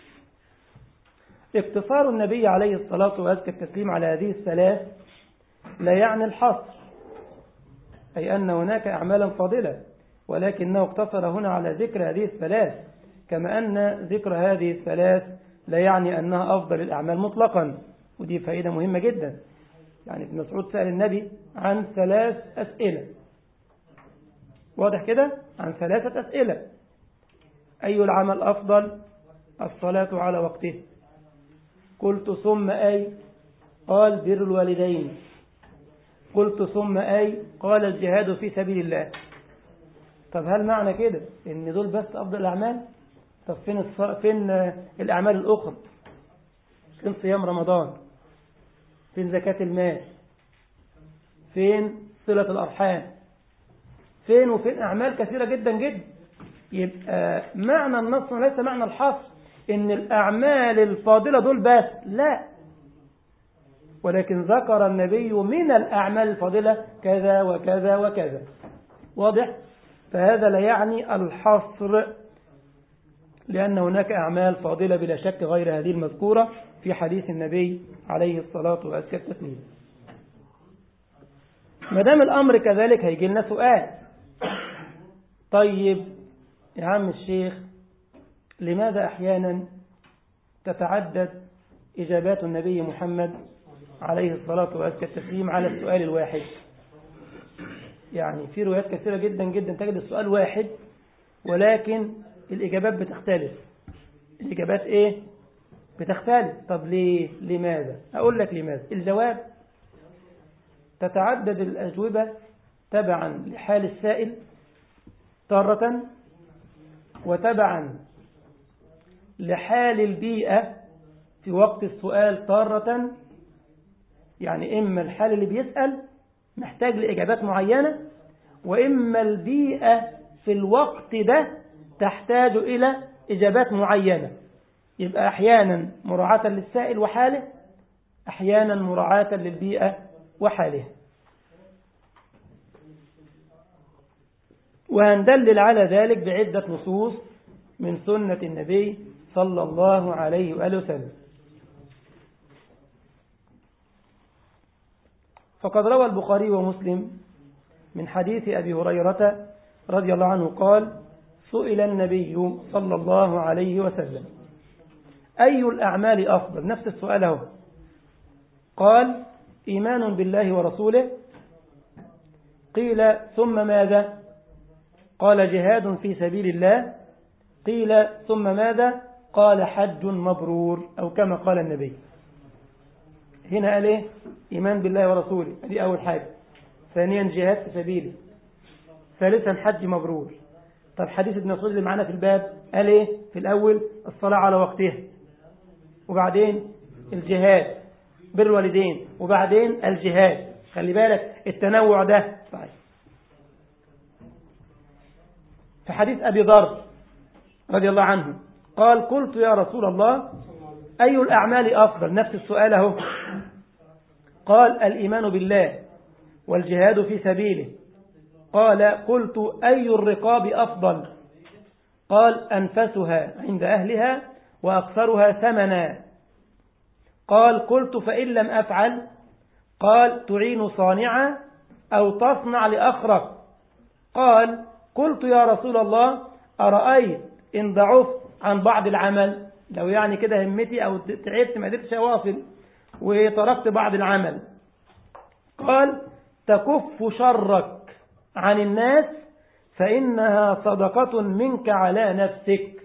اقتصار النبي عليه الصلاة وأزكى التسليم على هذه الثلاث لا يعني الحصر أي أن هناك أعمالا فاضلة ولكنه اقتصر هنا على ذكر هذه الثلاث كما أن ذكر هذه الثلاث لا يعني أنها أفضل الأعمال مطلقا ودي فائدة مهمة جدا يعني ابن مسعود سأل النبي عن ثلاث أسئلة واضح كده عن ثلاثة أسئلة أي العمل أفضل الصلاة على وقته قلت ثم أي قال بر الوالدين قلت ثم أي قال الجهاد في سبيل الله طب هل معنى كده ان دول بس أفضل الأعمال طب فين, الص... فين الأعمال الأخرى فين صيام رمضان فين زكاة المال فين صلة الأرحام فين وفين أعمال كثيرة جدا جدا يبقى معنى النص ليس معنى الحصر إن الأعمال الفاضلة دول بس لا ولكن ذكر النبي من الأعمال الفاضلة كذا وكذا وكذا واضح فهذا لا يعني الحصر لأن هناك أعمال فاضلة بلا شك غير هذه المذكورة في حديث النبي عليه الصلاة والسلام التسليم ما دام الأمر كذلك هيجي لنا سؤال طيب يا عم الشيخ لماذا أحيانا تتعدد إجابات النبي محمد عليه الصلاة والسلام التسليم على السؤال الواحد يعني في روايات كثيرة جدا جدا تجد السؤال واحد ولكن الإجابات بتختلف الإجابات إيه بتختلف طب ليه لماذا أقول لك لماذا الجواب تتعدد الأجوبة تبعا لحال السائل تارة وتبعا لحال البيئة في وقت السؤال تارة يعني إما الحال اللي بيسأل محتاج لإجابات معينة وإما البيئة في الوقت ده تحتاج إلى إجابات معينة يبقى أحيانا مراعاة للسائل وحاله أحيانا مراعاة للبيئة وحاله وهندلل على ذلك بعدة نصوص من سنة النبي صلى الله عليه وآله وسلم فقد روى البخاري ومسلم من حديث أبي هريرة رضي الله عنه قال سئل النبي صلى الله عليه وسلم أي الأعمال أفضل نفس السؤال هو قال إيمان بالله ورسوله قيل ثم ماذا قال جهاد في سبيل الله قيل ثم ماذا قال حج مبرور أو كما قال النبي هنا قال إيه إيمان بالله ورسوله دي أول حاجة ثانيا جهاد في سبيله ثالثا حج مبرور طب حديث ابن مسعود اللي معانا في الباب قال إيه في الأول الصلاة على وقتها وبعدين الجهاد بر الوالدين وبعدين الجهاد خلي بالك التنوع ده طيب في حديث أبي ذر رضي الله عنه قال قلت يا رسول الله أي الأعمال أفضل نفس السؤال اهو قال الإيمان بالله والجهاد في سبيله قال قلت أي الرقاب أفضل قال أنفسها عند أهلها وأكثرها ثمنا قال قلت فإن لم أفعل قال تعين صانعا أو تصنع لأخرك قال قلت يا رسول الله أرأيت إن ضعفت عن بعض العمل لو يعني كده همتي أو تعبت ما قدرتش أواصل وتركت بعض العمل قال تكف شرك عن الناس فإنها صدقة منك على نفسك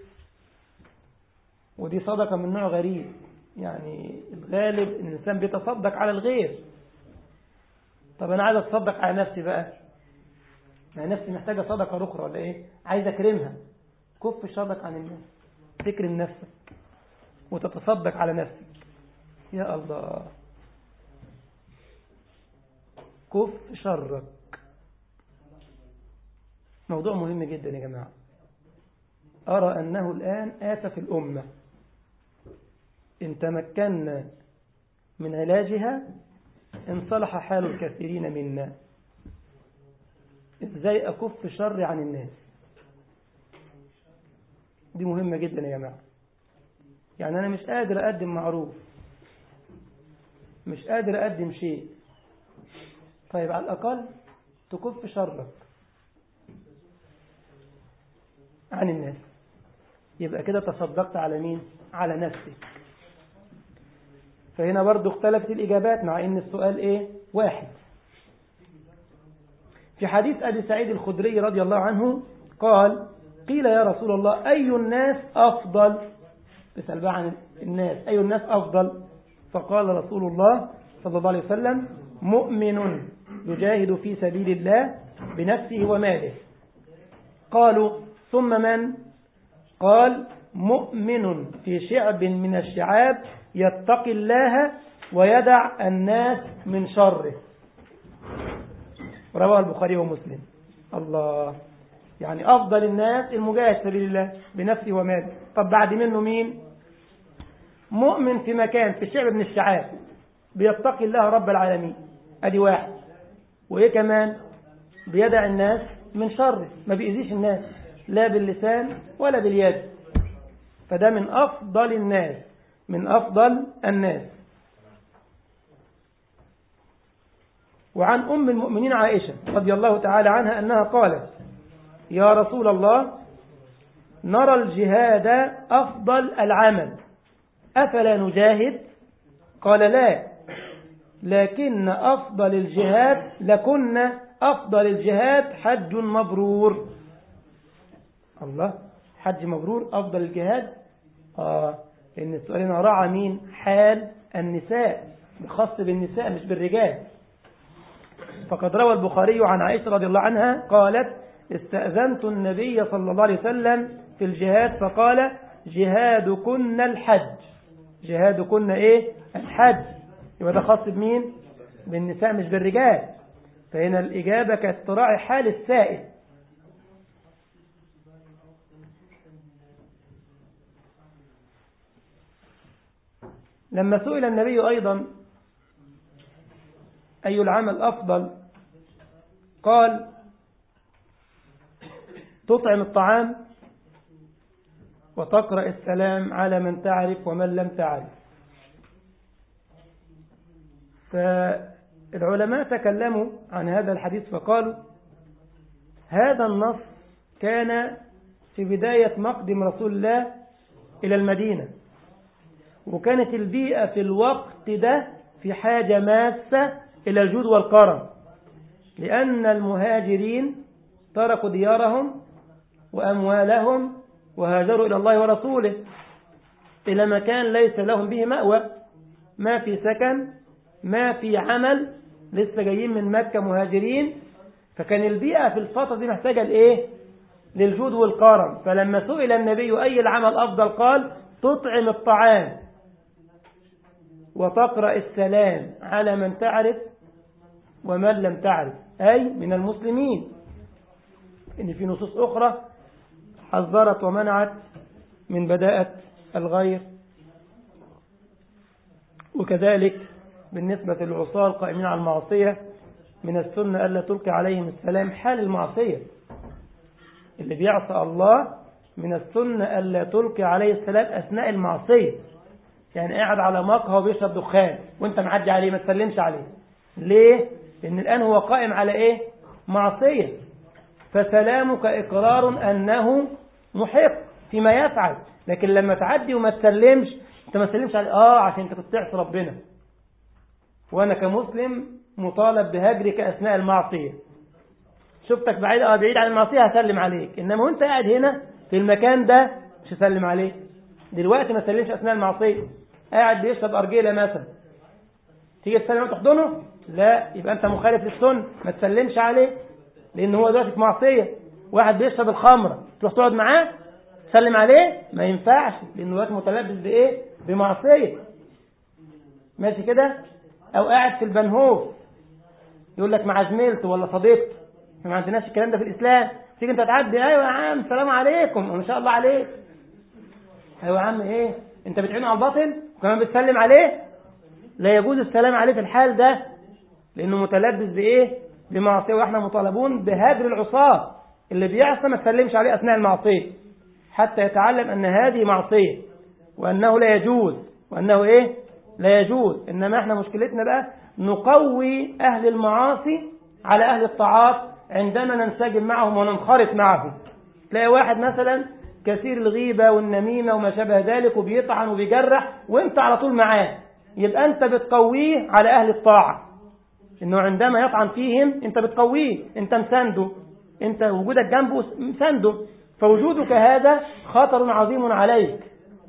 ودي صدقة من نوع غريب يعني الغالب ان الإنسان بيتصدق على الغير طب أنا عايز أتصدق على نفسي بقى ما نفسي محتاجة صدقة أخرى ولا إيه عايز أكرمها كف شرك عن الناس تكرم نفسك وتتصدق على نفسك يا الله كف شرك موضوع مهم جدا يا جماعة أرى أنه الآن آسف الأمة إن تمكنا من علاجها انصلح حال الكثيرين منا إزاي أكف شر عن الناس دي مهمة جدا يا جماعة يعني أنا مش قادر أقدم معروف مش قادر أقدم شيء طيب على الأقل تكف شرك عن الناس يبقى كده تصدقت على مين على نفسك فهنا برضو اختلفت الإجابات مع إن السؤال إيه واحد في حديث أبي سعيد الخدري رضي الله عنه قال قيل يا رسول الله أي الناس أفضل بسأل بقى عن الناس أي الناس أفضل فقال رسول الله صلى الله عليه وسلم مؤمن يجاهد في سبيل الله بنفسه وماله قالوا ثم من قال مؤمن في شعب من الشعاب يتقي الله ويدع الناس من شره رواه البخاري ومسلم الله يعني أفضل الناس المجاهد في سبيل الله بنفسه وماله طب بعد منه مين مؤمن في مكان في شعب من الشعاب بيتقي الله رب العالمين ادي واحد وايه كمان بيدع الناس من شره ما بيأذيش الناس لا باللسان ولا باليد فده من أفضل الناس من أفضل الناس وعن أم المؤمنين عائشة رضي الله تعالى عنها أنها قالت يا رسول الله نرى الجهاد أفضل العمل أفلا نجاهد قال لا لكن أفضل الجهاد لكن أفضل الجهاد حج مبرور الله حج مبرور أفضل الجهاد آه لأن السؤال هنا راعى مين حال النساء خاص بالنساء مش بالرجال فقد روى البخاري عن عائشة رضي الله عنها قالت استأذنت النبي صلى الله عليه وسلم في الجهاد فقال جهادكن الحج جهادكن ايه الحج يبقى ده خاص بمين بالنساء مش بالرجال فهنا الإجابة كانت تراعي حال السائل لما سئل النبي أيضا أي العمل أفضل قال تطعم الطعام وتقرأ السلام على من تعرف ومن لم تعرف فالعلماء تكلموا عن هذا الحديث فقالوا هذا النص كان في بداية مقدم رسول الله إلى المدينة وكانت البيئة في الوقت ده في حاجة ماسة إلى الجود والكرم لأن المهاجرين تركوا ديارهم وأموالهم وهاجروا إلى الله ورسوله إلى مكان ليس لهم به مأوى ما في سكن ما في عمل لسه جايين من مكة مهاجرين فكان البيئة في الفترة دي محتاجة لإيه للجود والكرم فلما سئل النبي أي العمل أفضل قال تطعم الطعام وتقرأ السلام على من تعرف ومن لم تعرف أي من المسلمين إن في نصوص أخرى حذرت ومنعت من بداءة الغير وكذلك بالنسبة للعصاة القائمين على المعصية من السنة ألا تلقي عليهم السلام حال المعصية اللي بيعصى الله من السنة ألا تلقي عليه السلام أثناء المعصية يعني قاعد على مقهى وبيشرب دخان وانت معدي عليه ما تسلمش عليه ليه؟ لأن الآن هو قائم على إيه؟ معصية فسلامك إقرار أنه محق فيما يفعل لكن لما تعدي وما تسلمش انت ما تسلمش عليه اه عشان انت كنت تعصي ربنا وانا كمسلم مطالب بهجرك اثناء المعصيه شفتك بعيد اه بعيد عن المعصيه هسلم عليك انما وانت قاعد هنا في المكان ده مش هسلم عليك دلوقتي ما تسلمش اثناء المعصيه قاعد بيشرب ارجيله مثلا تيجي تسلم وتحضنه لا يبقى انت مخالف للسنه ما تسلمش عليه لان هو دلوقتي في معصيه واحد بيشرب الخمره تروح تقعد معاه تسلم عليه ما ينفعش لانه دلوقتي متلبس بايه بمعصيه ماشي كده او قاعد في البنهوف يقول لك مع زميلته ولا صديقته ما عندناش الكلام ده في الاسلام تيجي انت تعدي ايوه يا عم السلام عليكم وان شاء الله عليك ايوه يا عم ايه انت بتعينه على الباطل وكمان بتسلم عليه لا يجوز السلام عليه في الحال ده لانه متلبس بايه بمعصيه واحنا مطالبون بهجر العصاه اللي بيعصى ما تسلمش عليه اثناء المعصيه حتى يتعلم ان هذه معصيه وانه لا يجوز وانه ايه لا يجوز انما احنا مشكلتنا بقى نقوي اهل المعاصي على اهل الطاعات عندما ننسجم معهم وننخرط معهم تلاقي واحد مثلا كثير الغيبة والنميمة وما شابه ذلك وبيطعن وبيجرح وانت على طول معاه يبقى انت بتقويه على اهل الطاعة انه عندما يطعن فيهم انت بتقويه انت مسانده انت وجودك جنبه مسانده فوجودك هذا خطر عظيم عليك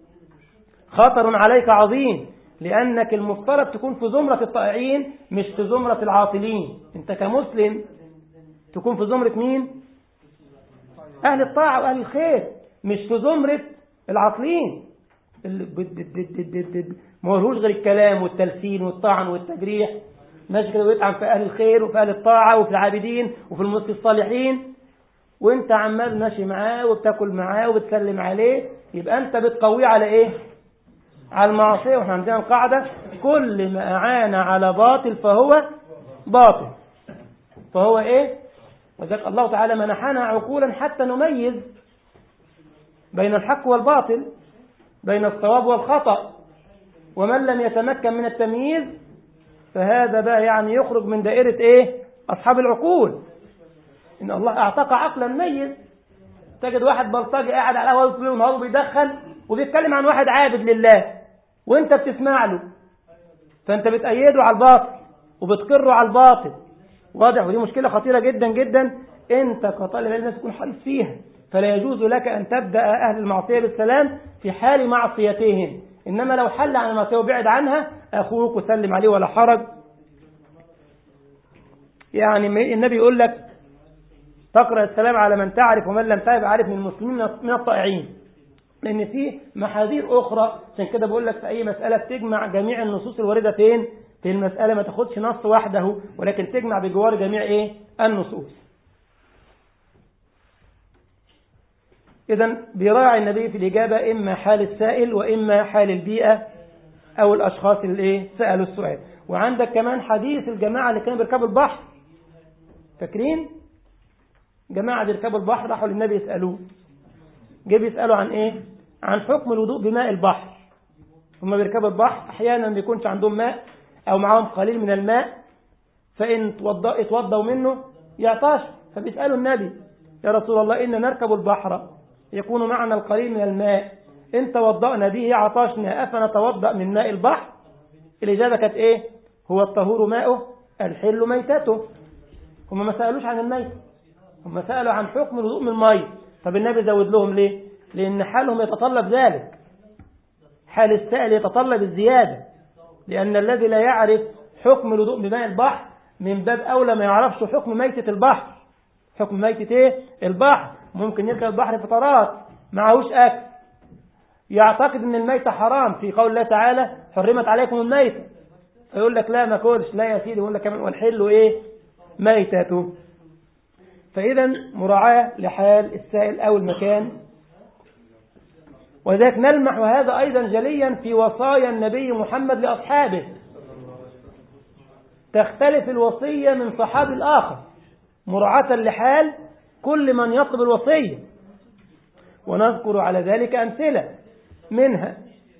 خطر عليك عظيم لأنك المفترض تكون في زمرة الطائعين مش في زمرة العاطلين انت كمسلم تكون في زمرة مين أهل الطاعة وأهل الخير مش في زمرة العاطلين اللي ما هوش غير الكلام والتلسين والطعن والتجريح ماشي كده ويطعن في أهل الخير وفي أهل الطاعة وفي العابدين وفي المسلمين الصالحين وانت عمال ماشي معاه وبتاكل معاه وبتسلم عليه يبقى انت بتقويه على ايه على المعصية واحنا عندنا القاعدة كل ما أعان على باطل فهو باطل فهو ايه وذلك الله تعالى منحنا عقولا حتى نميز بين الحق والباطل بين الصواب والخطأ ومن لم يتمكن من التمييز فهذا بقى يعني يخرج من دائرة ايه أصحاب العقول إن الله أعطاك عقلا ميز تجد واحد بلطجي قاعد على القهوة طول النهار وبيدخن وبيتكلم عن واحد عابد لله وانت بتسمع له فانت بتأيده على الباطل وبتقره على الباطل واضح ودي مشكلة خطيرة جدا جدا انت كطالب علم تكون حريص فيها فلا يجوز لك ان تبدأ اهل المعصية بالسلام في حال معصيتهم انما لو حل عن المعصية وبعد عنها اخوك وسلم عليه ولا حرج يعني النبي يقول لك تقرأ السلام على من تعرف ومن لم تعرف عارف من المسلمين من الطائعين لأن في محاذير أخرى عشان كده بقول لك في أي مسألة تجمع جميع النصوص الواردة فين في المسألة ما تاخدش نص وحده ولكن تجمع بجوار جميع إيه النصوص إذا بيراعي النبي في الإجابة إما حال السائل وإما حال البيئة أو الأشخاص اللي إيه سألوا السؤال وعندك كمان حديث الجماعة اللي كانوا بيركبوا البحر فاكرين جماعة بيركبوا البحر راحوا للنبي يسألوه جه بيسألوا عن ايه عن حكم الوضوء بماء البحر هم بيركبوا البحر احيانا ما بيكونش عندهم ماء او معاهم قليل من الماء فان اتوضوا منه يعطش فبيسألوا النبي يا رسول الله إن نركب البحر يكون معنا القليل من الماء إن توضأنا به عطشنا أفنتوضأ من ماء البحر الإجابة كانت إيه هو الطهور ماؤه الحل ميتته هم ما سألوش عن الميت هم سألوا عن حكم الوضوء من الميت طب النبي زود لهم ليه لأن حالهم يتطلب ذلك حال السائل يتطلب الزيادة لأن الذي لا يعرف حكم الوضوء بماء البحر من باب أولى ما يعرفش حكم ميتة البحر حكم ميتة إيه البحر ممكن يركب البحر فترات معهوش أكل يعتقد ان الميتة حرام في قول الله تعالى حرمت عليكم الميتة فيقول لك لا ما كلش لا يا سيدي يقول لك كمان والحل ايه ميتته فاذا مراعاة لحال السائل او المكان ولذلك نلمح هذا ايضا جليا في وصايا النبي محمد لاصحابه تختلف الوصية من صحابي الآخر مراعاة لحال كل من يطلب الوصية ونذكر على ذلك أمثلة منها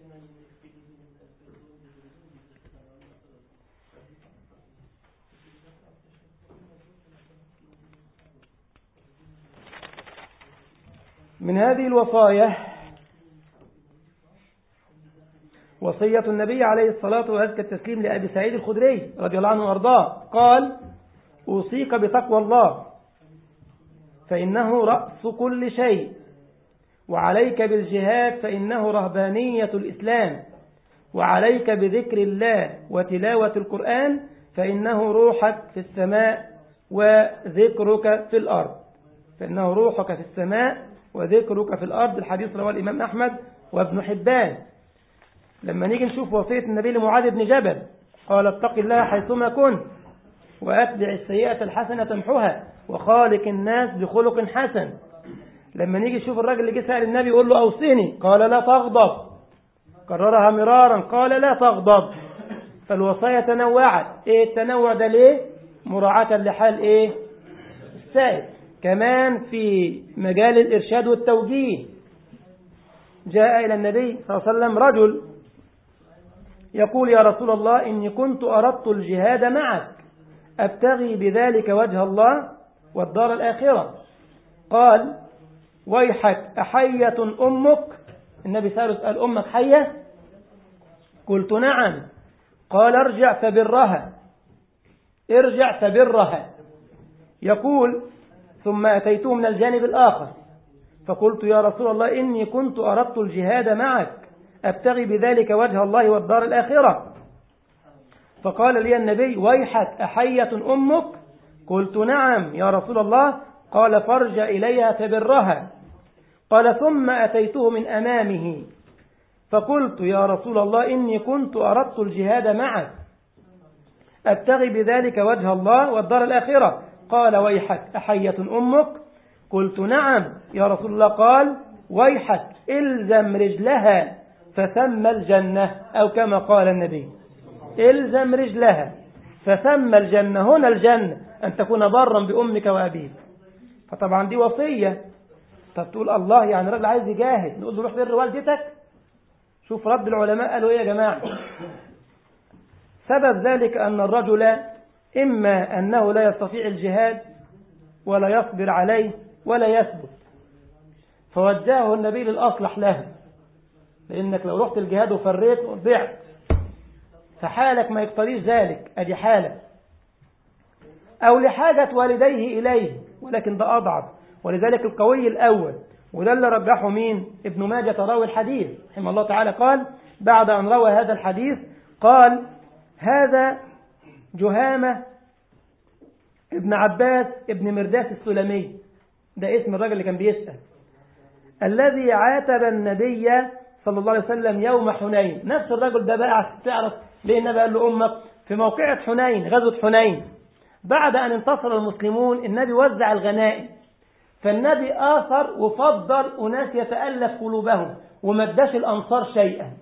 من هذه الوصايا وصية النبي عليه الصلاة وأزكى التسليم لأبي سعيد الخدري رضي الله عنه وأرضاه قال أوصيك بتقوى الله فإنه رأس كل شيء وعليك بالجهاد فإنه رهبانية الإسلام وعليك بذكر الله وتلاوة القرآن فإنه روحك في السماء وذكرك في الأرض فإنه روحك في السماء وذكرك في الأرض الحديث رواه الإمام أحمد وابن حبان لما نيجي نشوف وصية النبي لمعاذ بن جبل قال اتق الله حيثما كنت وأتبع السيئة الحسنة تمحها وخالق الناس بخلق حسن لما نيجي نشوف الراجل اللي جه سأل النبي يقول له أوصني قال لا تغضب كررها مرارا قال لا تغضب فالوصايا تنوعت ايه التنوع ده ليه مراعاة لحال ايه السائل كمان في مجال الإرشاد والتوجيه جاء إلى النبي صلى الله عليه وسلم رجل يقول يا رسول الله إني كنت أردت الجهاد معك أبتغي بذلك وجه الله والدار الآخرة قال ويحك أحية أمك النبي سأله اسأل أمك حية قلت نعم قال ارجع فبرها ارجع فبرها يقول ثم أتيته من الجانب الآخر فقلت يا رسول الله إني كنت أردت الجهاد معك أبتغي بذلك وجه الله والدار الآخرة فقال لي النبي ويحك أحية أمك قلت نعم يا رسول الله قال فارجع إليها فبرها قال ثم أتيته من أمامه فقلت يا رسول الله إني كنت أردت الجهاد معك أبتغي بذلك وجه الله والدار الآخرة قال ويحك أحية أمك قلت نعم يا رسول الله قال ويحك إلزم رجلها فثم الجنة أو كما قال النبي إلزم رجلها فثم الجنة هنا الجنة أن تكون برا بأمك وأبيك فطبعا دي وصية طب تقول الله يعني الراجل عايز يجاهد نقول له روح بر والدتك شوف رد العلماء قالوا ايه يا جماعة سبب ذلك أن الرجل إما أنه لا يستطيع الجهاد ولا يصبر عليه ولا يثبت فوجهه النبي للأصلح له لأنك لو رحت الجهاد وفريت ضعت فحالك ما يقتضيش ذلك أدي حالة أو لحاجة والديه إليه ولكن ده أضعف ولذلك القوي الأول وده اللي رجحه مين ابن ماجة راوي الحديث رحمه الله تعالى قال بعد أن روى هذا الحديث قال هذا جهامة ابن عباس ابن مرداس السلمي ده اسم الرجل اللي كان بيسأل الذي عاتب النبي صلى الله عليه وسلم يوم حنين نفس الرجل ده بقى تعرف ليه النبي قال له أمك في موقعة حنين غزوة حنين بعد أن انتصر المسلمون النبي وزع الغنائم فالنبي آثر وفضل أناس يتألف قلوبهم وما اداش الأنصار شيئا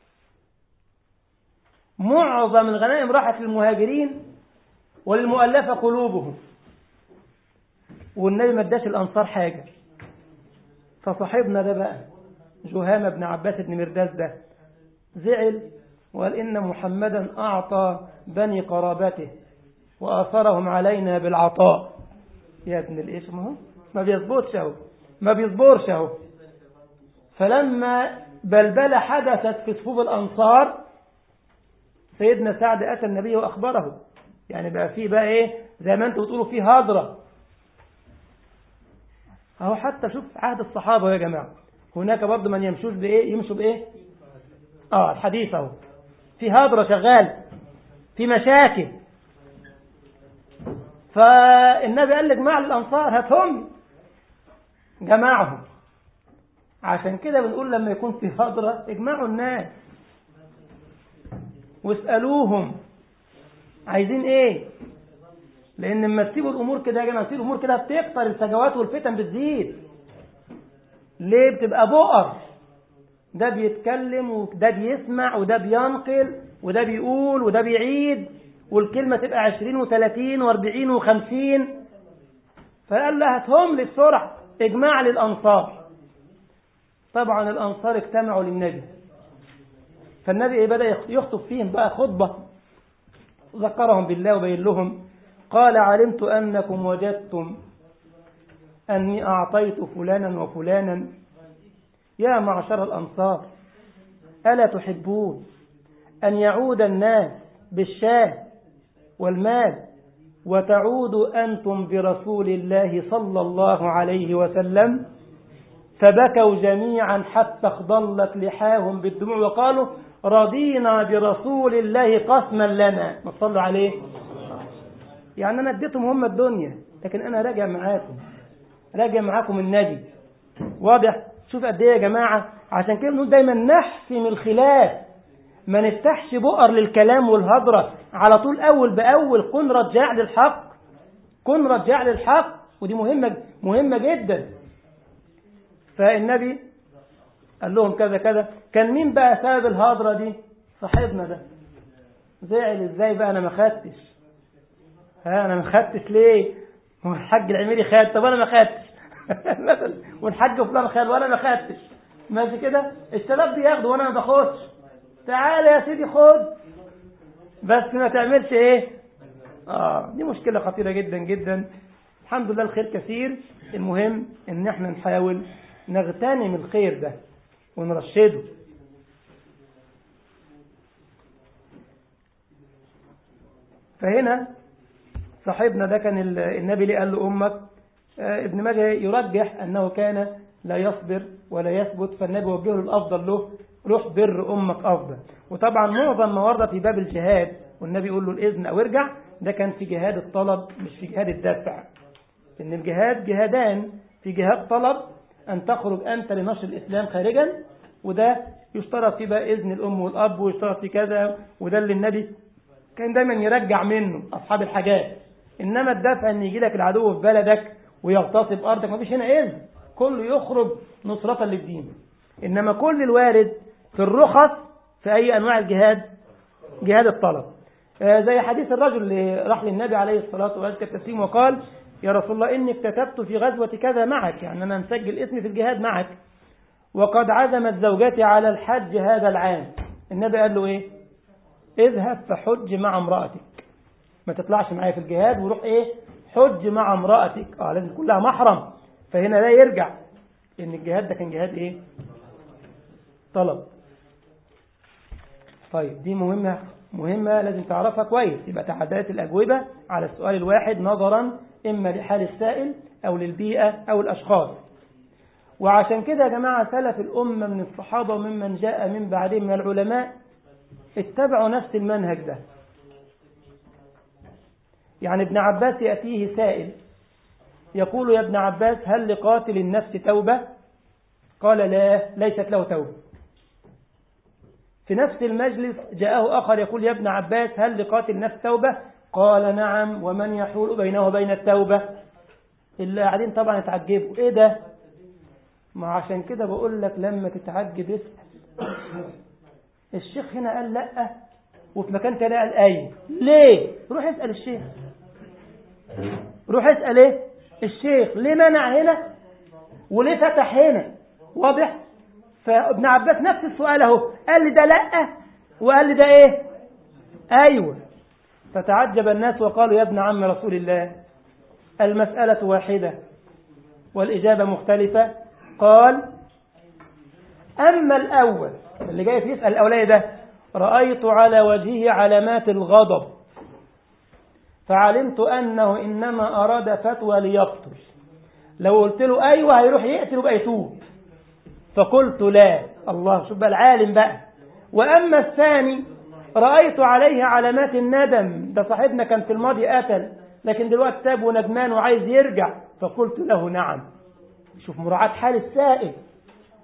معظم الغنائم راحت للمهاجرين وللمؤلفة قلوبهم والنبي ما اداش الأنصار حاجة فصاحبنا ده بقى جهامة بن عباس بن مرداس ده زعل وقال إن محمدا أعطى بني قرابته وآثرهم علينا بالعطاء يا ابن الإيش ما هو ما بيصبرش اهو ما بيصبرش اهو فلما بلبلة حدثت في صفوف الأنصار سيدنا سعد أتى النبي وأخبره يعني بقى فيه بقى إيه زي ما أنتم بتقولوا فيه هضرة أهو حتى شوف عهد الصحابة يا جماعة هناك برضه من يمشوش بإيه يمشوا بإيه آه الحديث أهو في هضرة شغال في مشاكل فالنبي قال لك مع الأنصار هاتهم جمعهم عشان كده بنقول لما يكون في هضرة اجمعوا الناس واسألوهم عايزين ايه لان لما تسيبوا الامور كده يا جماعه تسيبوا الامور كده بتكتر الفجوات والفتن بتزيد ليه بتبقى بؤر ده بيتكلم وده بيسمع وده بينقل وده بيقول وده بيعيد والكلمة تبقى عشرين وثلاثين واربعين وخمسين فقال لها هاتهم لي بسرعة اجماع للأنصار طبعا الأنصار اجتمعوا للنبي فالنبي ايه بدأ يخطب فيهم بقى خطبة ذكرهم بالله وبين لهم قال علمت أنكم وجدتم أني أعطيت فلانا وفلانا يا معشر الأنصار ألا تحبون أن يعود الناس بالشاه والمال وتعودوا أنتم برسول الله صلى الله عليه وسلم فبكوا جميعا حتى اخضلت لحاهم بالدموع وقالوا رضينا برسول الله قسما لنا ما تصلوا عليه يعني أنا اديتهم هم الدنيا لكن أنا راجع معاكم راجع معاكم النبي واضح شوف قد ايه يا جماعة عشان كده بنقول دايما نحسم الخلاف ما نفتحش بؤر للكلام والهضرة على طول أول بأول كن رجاع للحق كن رجاع للحق ودي مهمة مهمة جدا فالنبي قال لهم كذا كذا كان مين بقى سبب الهضرة دي صاحبنا ده زعل ازاي بقى انا ما خدتش ها انا ما خدتش ليه هو الحاج العميري خد طب انا ما خدتش مثلا والحاج فلان خد وانا ما خدتش ماشي كده الشباب بياخدوا وانا ما باخدش تعال يا سيدي خد بس ما تعملش ايه اه دي مشكلة خطيرة جدا جدا الحمد لله الخير كثير المهم ان احنا نحاول نغتنم الخير ده ونرشده فهنا صاحبنا ده كان النبي ليه قال له امك ابن ماجه يرجح انه كان لا يصبر ولا يثبت فالنبي وجهه الافضل له روح بر امك افضل وطبعا معظم ما ورد في باب الجهاد والنبي يقول له الاذن او ارجع ده كان في جهاد الطلب مش في جهاد الدفع ان الجهاد جهادان في جهاد طلب ان تخرج انت لنشر الاسلام خارجا وده يشترط فيه بقى اذن الام والاب ويشترط في كذا وده اللي النبي كان دايما يرجع منه اصحاب الحاجات انما الدفع ان يجي لك العدو في بلدك ويغتصب ارضك ما فيش هنا اذن كله يخرج نصرة للدين انما كل الوارد في الرخص في اي انواع الجهاد جهاد الطلب آه زي حديث الرجل اللي راح للنبي عليه الصلاة والسلام وقال يا رسول الله إني اكتتبت في غزوة كذا معك يعني أنا مسجل اسمي في الجهاد معك وقد عزمت زوجتي على الحج هذا العام النبي قال له إيه اذهب فحج مع امرأتك ما تطلعش معايا في الجهاد وروح إيه حج مع امرأتك آه لازم تكون لها محرم فهنا لا يرجع إن الجهاد ده كان جهاد إيه طلب طيب دي مهمة مهمة لازم تعرفها كويس يبقى تعددت الأجوبة على السؤال الواحد نظرا إما لحال السائل أو للبيئة أو الأشخاص وعشان كده يا جماعة سلف الأمة من الصحابة وممن جاء من بعدهم من العلماء اتبعوا نفس المنهج ده يعني ابن عباس يأتيه سائل يقول يا ابن عباس هل لقاتل النفس توبة قال لا ليست له توبة في نفس المجلس جاءه آخر يقول يا ابن عباس هل لقاتل النفس توبة قال نعم ومن يحول بينه وبين التوبة اللي قاعدين طبعا يتعجبوا ايه ده ما عشان كده بقول لك لما تتعجب اسأل الشيخ هنا قال لا وفي مكان تاني قال ايوه ليه روح اسأل الشيخ روح اسأل ايه الشيخ ليه منع هنا وليه فتح هنا واضح فابن عباس نفس السؤال اهو قال لي ده لا وقال لي ده ايه ايوه فتعجب الناس وقالوا يا ابن عم رسول الله المسألة واحدة والإجابة مختلفة قال أما الأول اللي جاي يسأل الأولاني ده رأيت على وجهه علامات الغضب فعلمت أنه إنما أراد فتوى ليقتل لو قلت له أيوة هيروح يقتل وبقى يتوب فقلت لا الله شوف بقى العالم بقى وأما الثاني رأيت عليه علامات الندم ده صاحبنا كان في الماضي قتل لكن دلوقتي تاب وندمان وعايز يرجع فقلت له نعم شوف مراعاة حال السائل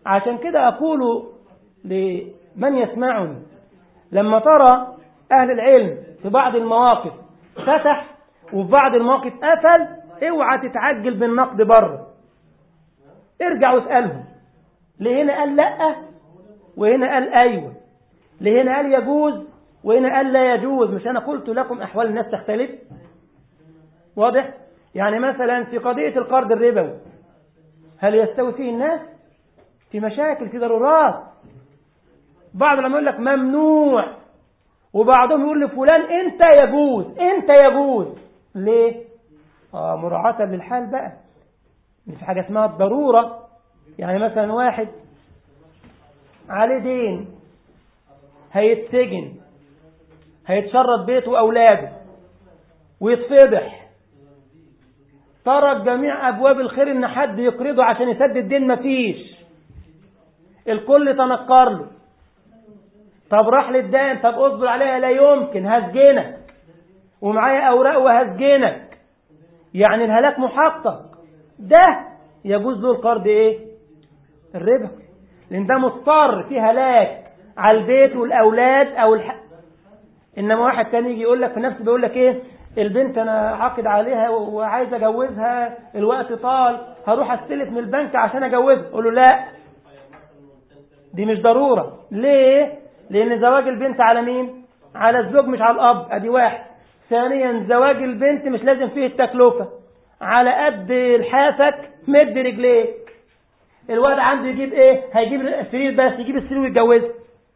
عشان كده أقول لمن يسمعني لما ترى أهل العلم في بعض المواقف فتح وفي بعض المواقف قفل اوعى تتعجل بالنقد بره ارجع واسألهم ليه هنا قال لا وهنا قال ايوه ليه هنا قال يجوز وهنا قال لا يجوز مش انا قلت لكم احوال الناس تختلف واضح يعني مثلا في قضية القرض الربوي هل يستوي فيه الناس في مشاكل في ضرورات بعض لما يقول لك ممنوع وبعضهم يقول لفلان انت يجوز انت يجوز ليه آه مراعاة للحال بقى في حاجة اسمها الضرورة يعني مثلا واحد عليه دين هيتسجن هيتشرد بيته وأولاده ويتفضح ترك جميع أبواب الخير إن حد يقرضه عشان يسدد الدين مفيش الكل تنكر له طب راح للدين طب اصبر عليها لا يمكن هسجنك ومعايا أوراق وهسجنك يعني الهلاك محقق ده يجوز له القرض ايه الربا لان ده مضطر في هلاك على البيت والاولاد او الح... انما واحد تاني يجي يقول لك في نفسه بيقول لك ايه البنت انا عاقد عليها وعايز اجوزها الوقت طال هروح استلف من البنك عشان اجوزها اقول له لا دي مش ضروره ليه لان زواج البنت على مين على الزوج مش على الاب ادي واحد ثانيا زواج البنت مش لازم فيه التكلفه على قد لحافك مد رجليك الواد عنده يجيب ايه هيجيب السرير بس يجيب السرير ويتجوزها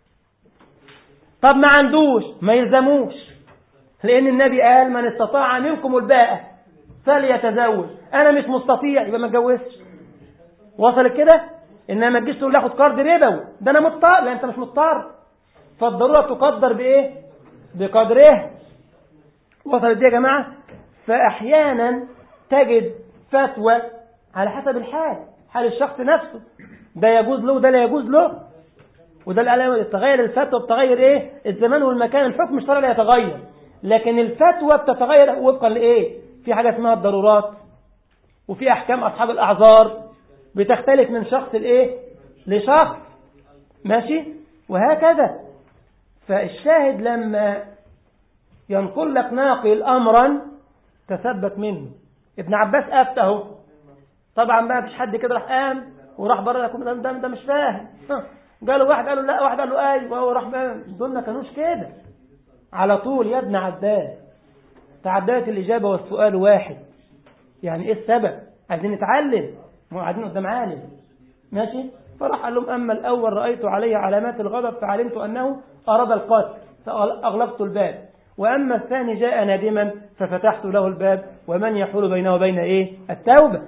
طب ما عندوش ما يلزموش لان النبي قال من استطاع منكم الباءة فليتزوج انا مش مستطيع يبقى ما اتجوزش وصل كده انما ما تجيش تقول اخد قرض ربوي ده انا مضطر لا انت مش مضطر فالضروره تقدر بايه بقدرها وصلت دي يا جماعه فاحيانا تجد فتوى على حسب الحال حال الشخص نفسه ده يجوز له وده لا يجوز له وده الألم تغير الفتوى بتغير ايه الزمان والمكان الحكم الشرعي لا يتغير لكن الفتوى بتتغير وفقا لايه في حاجه اسمها الضرورات وفي احكام اصحاب الاعذار بتختلف من شخص لايه لشخص ماشي وهكذا فالشاهد لما ينقل لك ناقل امرا تثبت منه ابن عباس افتى طبعا ما فيش حد كده راح قام وراح بره يقول ده, ده, ده مش فاهم قالوا واحد قالوا لا واحد قال له ايوه وهو راح دول ما كانوش كده على طول يا ابن عباس تعددت الاجابه والسؤال واحد يعني ايه السبب عايزين نتعلم ما قاعدين قدام عالم ماشي فراح قال لهم اما الاول رايت عليه علامات الغضب فعلمت انه اراد القتل فاغلقت الباب واما الثاني جاء نادما ففتحت له الباب ومن يحول بينه وبين ايه التوبه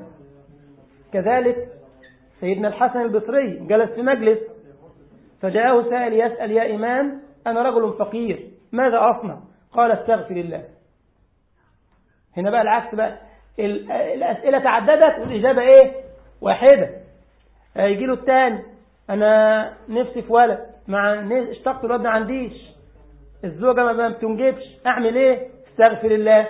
كذلك سيدنا الحسن البصري جلس في مجلس فجاءه سائل يسأل يا إمام أنا رجل فقير ماذا أصنع قال استغفر الله هنا بقى العكس بقى الأسئلة تعددت والإجابة إيه واحدة يجي له الثاني أنا نفسي في ولد مع اشتقت الولد ما عنديش الزوجة ما بتنجبش أعمل إيه استغفر الله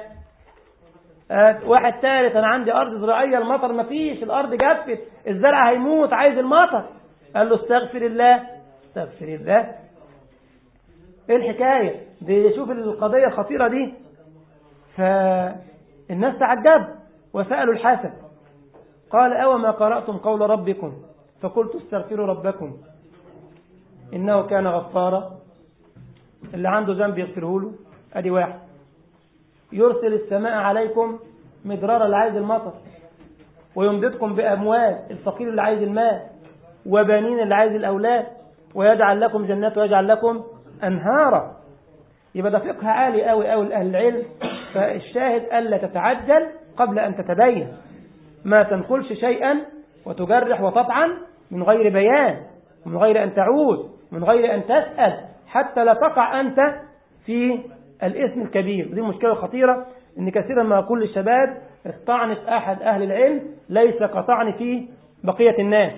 واحد ثالث أنا عندي أرض زراعية المطر ما فيش الأرض جفت الزرع هيموت عايز المطر قال له استغفر الله استغفر الله ايه الحكاية دي شوف القضية الخطيرة دي فالناس تعجب وسألوا الحسن قال أو ما قرأتم قول ربكم فقلت استغفروا ربكم إنه كان غفارا اللي عنده ذنب يغفره له أدي واحد يرسل السماء عليكم مدرارا اللي عايز المطر ويمددكم بأموال الفقير اللي عايز المال وبنين اللي عايز الأولاد ويجعل لكم جنات ويجعل لكم أنهارا يبقى ده فقه عالي قوي قوي لأهل العلم فالشاهد ألا تتعجل قبل أن تتبين ما تنقلش شيئا وتجرح وتطعن من غير بيان من غير أن تعود من غير أن تسأل حتى لا تقع أنت في الإثم الكبير دي مشكلة خطيرة إن كثيرا ما أقول للشباب الطعن في أحد أهل العلم ليس كطعن في بقية الناس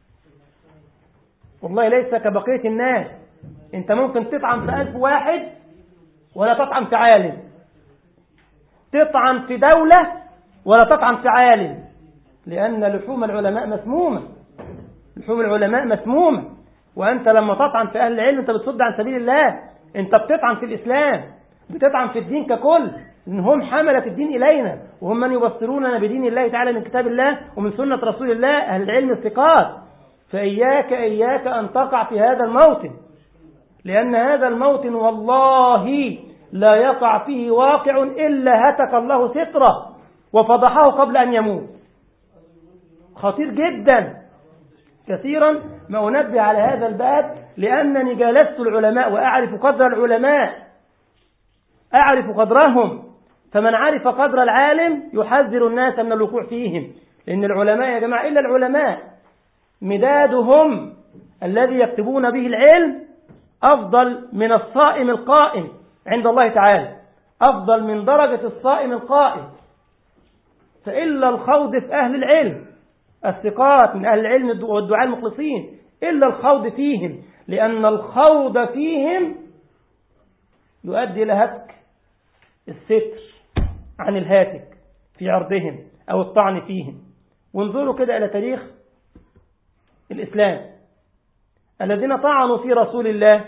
والله ليس كبقية الناس انت ممكن تطعن في ألف واحد ولا تطعن في عالم تطعن في دولة ولا تطعن في عالم لأن لحوم العلماء مسمومة لحوم العلماء مسمومة وأنت لما تطعن في أهل العلم أنت بتصد عن سبيل الله أنت بتطعن في الإسلام بتطعن في الدين ككل إن هم حملة الدين إلينا وهم من يبصروننا بدين الله تعالى من كتاب الله ومن سنة رسول الله أهل العلم الثقات فإياك إياك أن تقع في هذا الموطن لأن هذا الموطن والله لا يقع فيه واقع إلا هتك الله ستره وفضحه قبل أن يموت خطير جدا كثيرا ما أنبه على هذا الباب لأنني جالست العلماء وأعرف قدر العلماء أعرف قدرهم فمن عرف قدر العالم يحذر الناس من الوقوع فيهم لأن العلماء يا جماعة إلا العلماء مدادهم الذي يكتبون به العلم أفضل من الصائم القائم عند الله تعالى أفضل من درجة الصائم القائم فإلا الخوض في أهل العلم الثقات من أهل العلم والدعاء المخلصين إلا الخوض فيهم لأن الخوض فيهم يؤدي إلى هتك الستر عن الهاتك في عرضهم أو الطعن فيهم وانظروا كده إلى تاريخ الإسلام الذين طعنوا في رسول الله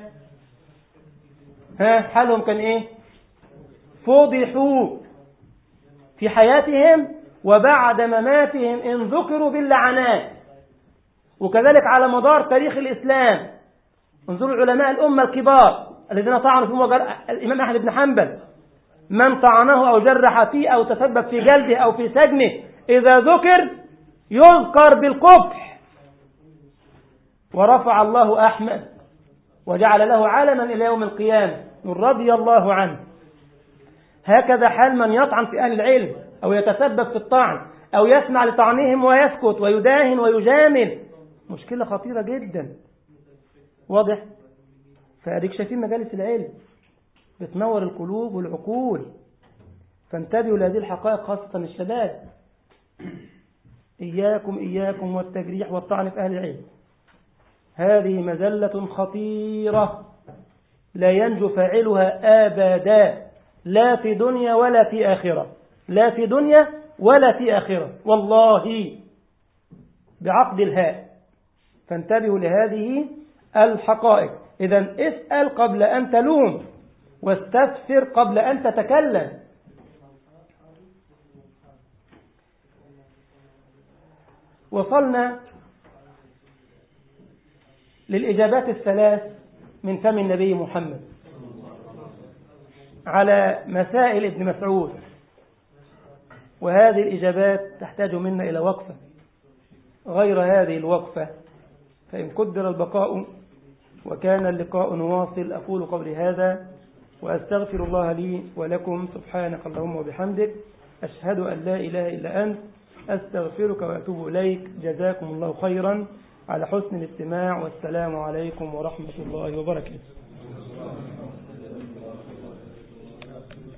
ها حالهم كان إيه فضحوا في حياتهم وبعد مماتهم إن ذكروا باللعنات وكذلك على مدار تاريخ الإسلام انظروا علماء الأمة الكبار الذين طعنوا فيهم الإمام أحمد بن حنبل من طعنه أو جرح فيه أو تسبب في جلده أو في سجنه إذا ذكر يذكر بالقبح ورفع الله أحمد وجعل له علما إلى يوم القيامة رضي الله عنه هكذا حال من يطعن في أهل العلم أو يتسبب في الطعن أو يسمع لطعنهم ويسكت ويداهن ويجامل مشكلة خطيرة جدا واضح فأديك شايفين مجالس العلم بتنور القلوب والعقول فانتبهوا لهذه الحقائق خاصة الشباب إياكم إياكم والتجريح والطعن في أهل العلم هذه مزلة خطيرة لا ينجو فاعلها أبدا لا في دنيا ولا في آخرة لا في دنيا ولا في آخرة والله بعقد الهاء فانتبهوا لهذه الحقائق إذا اسأل قبل أن تلوم واستفسر قبل أن تتكلم وصلنا للإجابات الثلاث من فم النبي محمد على مسائل ابن مسعود وهذه الإجابات تحتاج منا إلى وقفة غير هذه الوقفة فإن قدر البقاء وكان اللقاء نواصل أقول قولي هذا وأستغفر الله لي ولكم سبحانك اللهم وبحمدك أشهد أن لا إله إلا أنت أستغفرك وأتوب إليك جزاكم الله خيرا على حسن الاستماع والسلام عليكم ورحمة الله وبركاته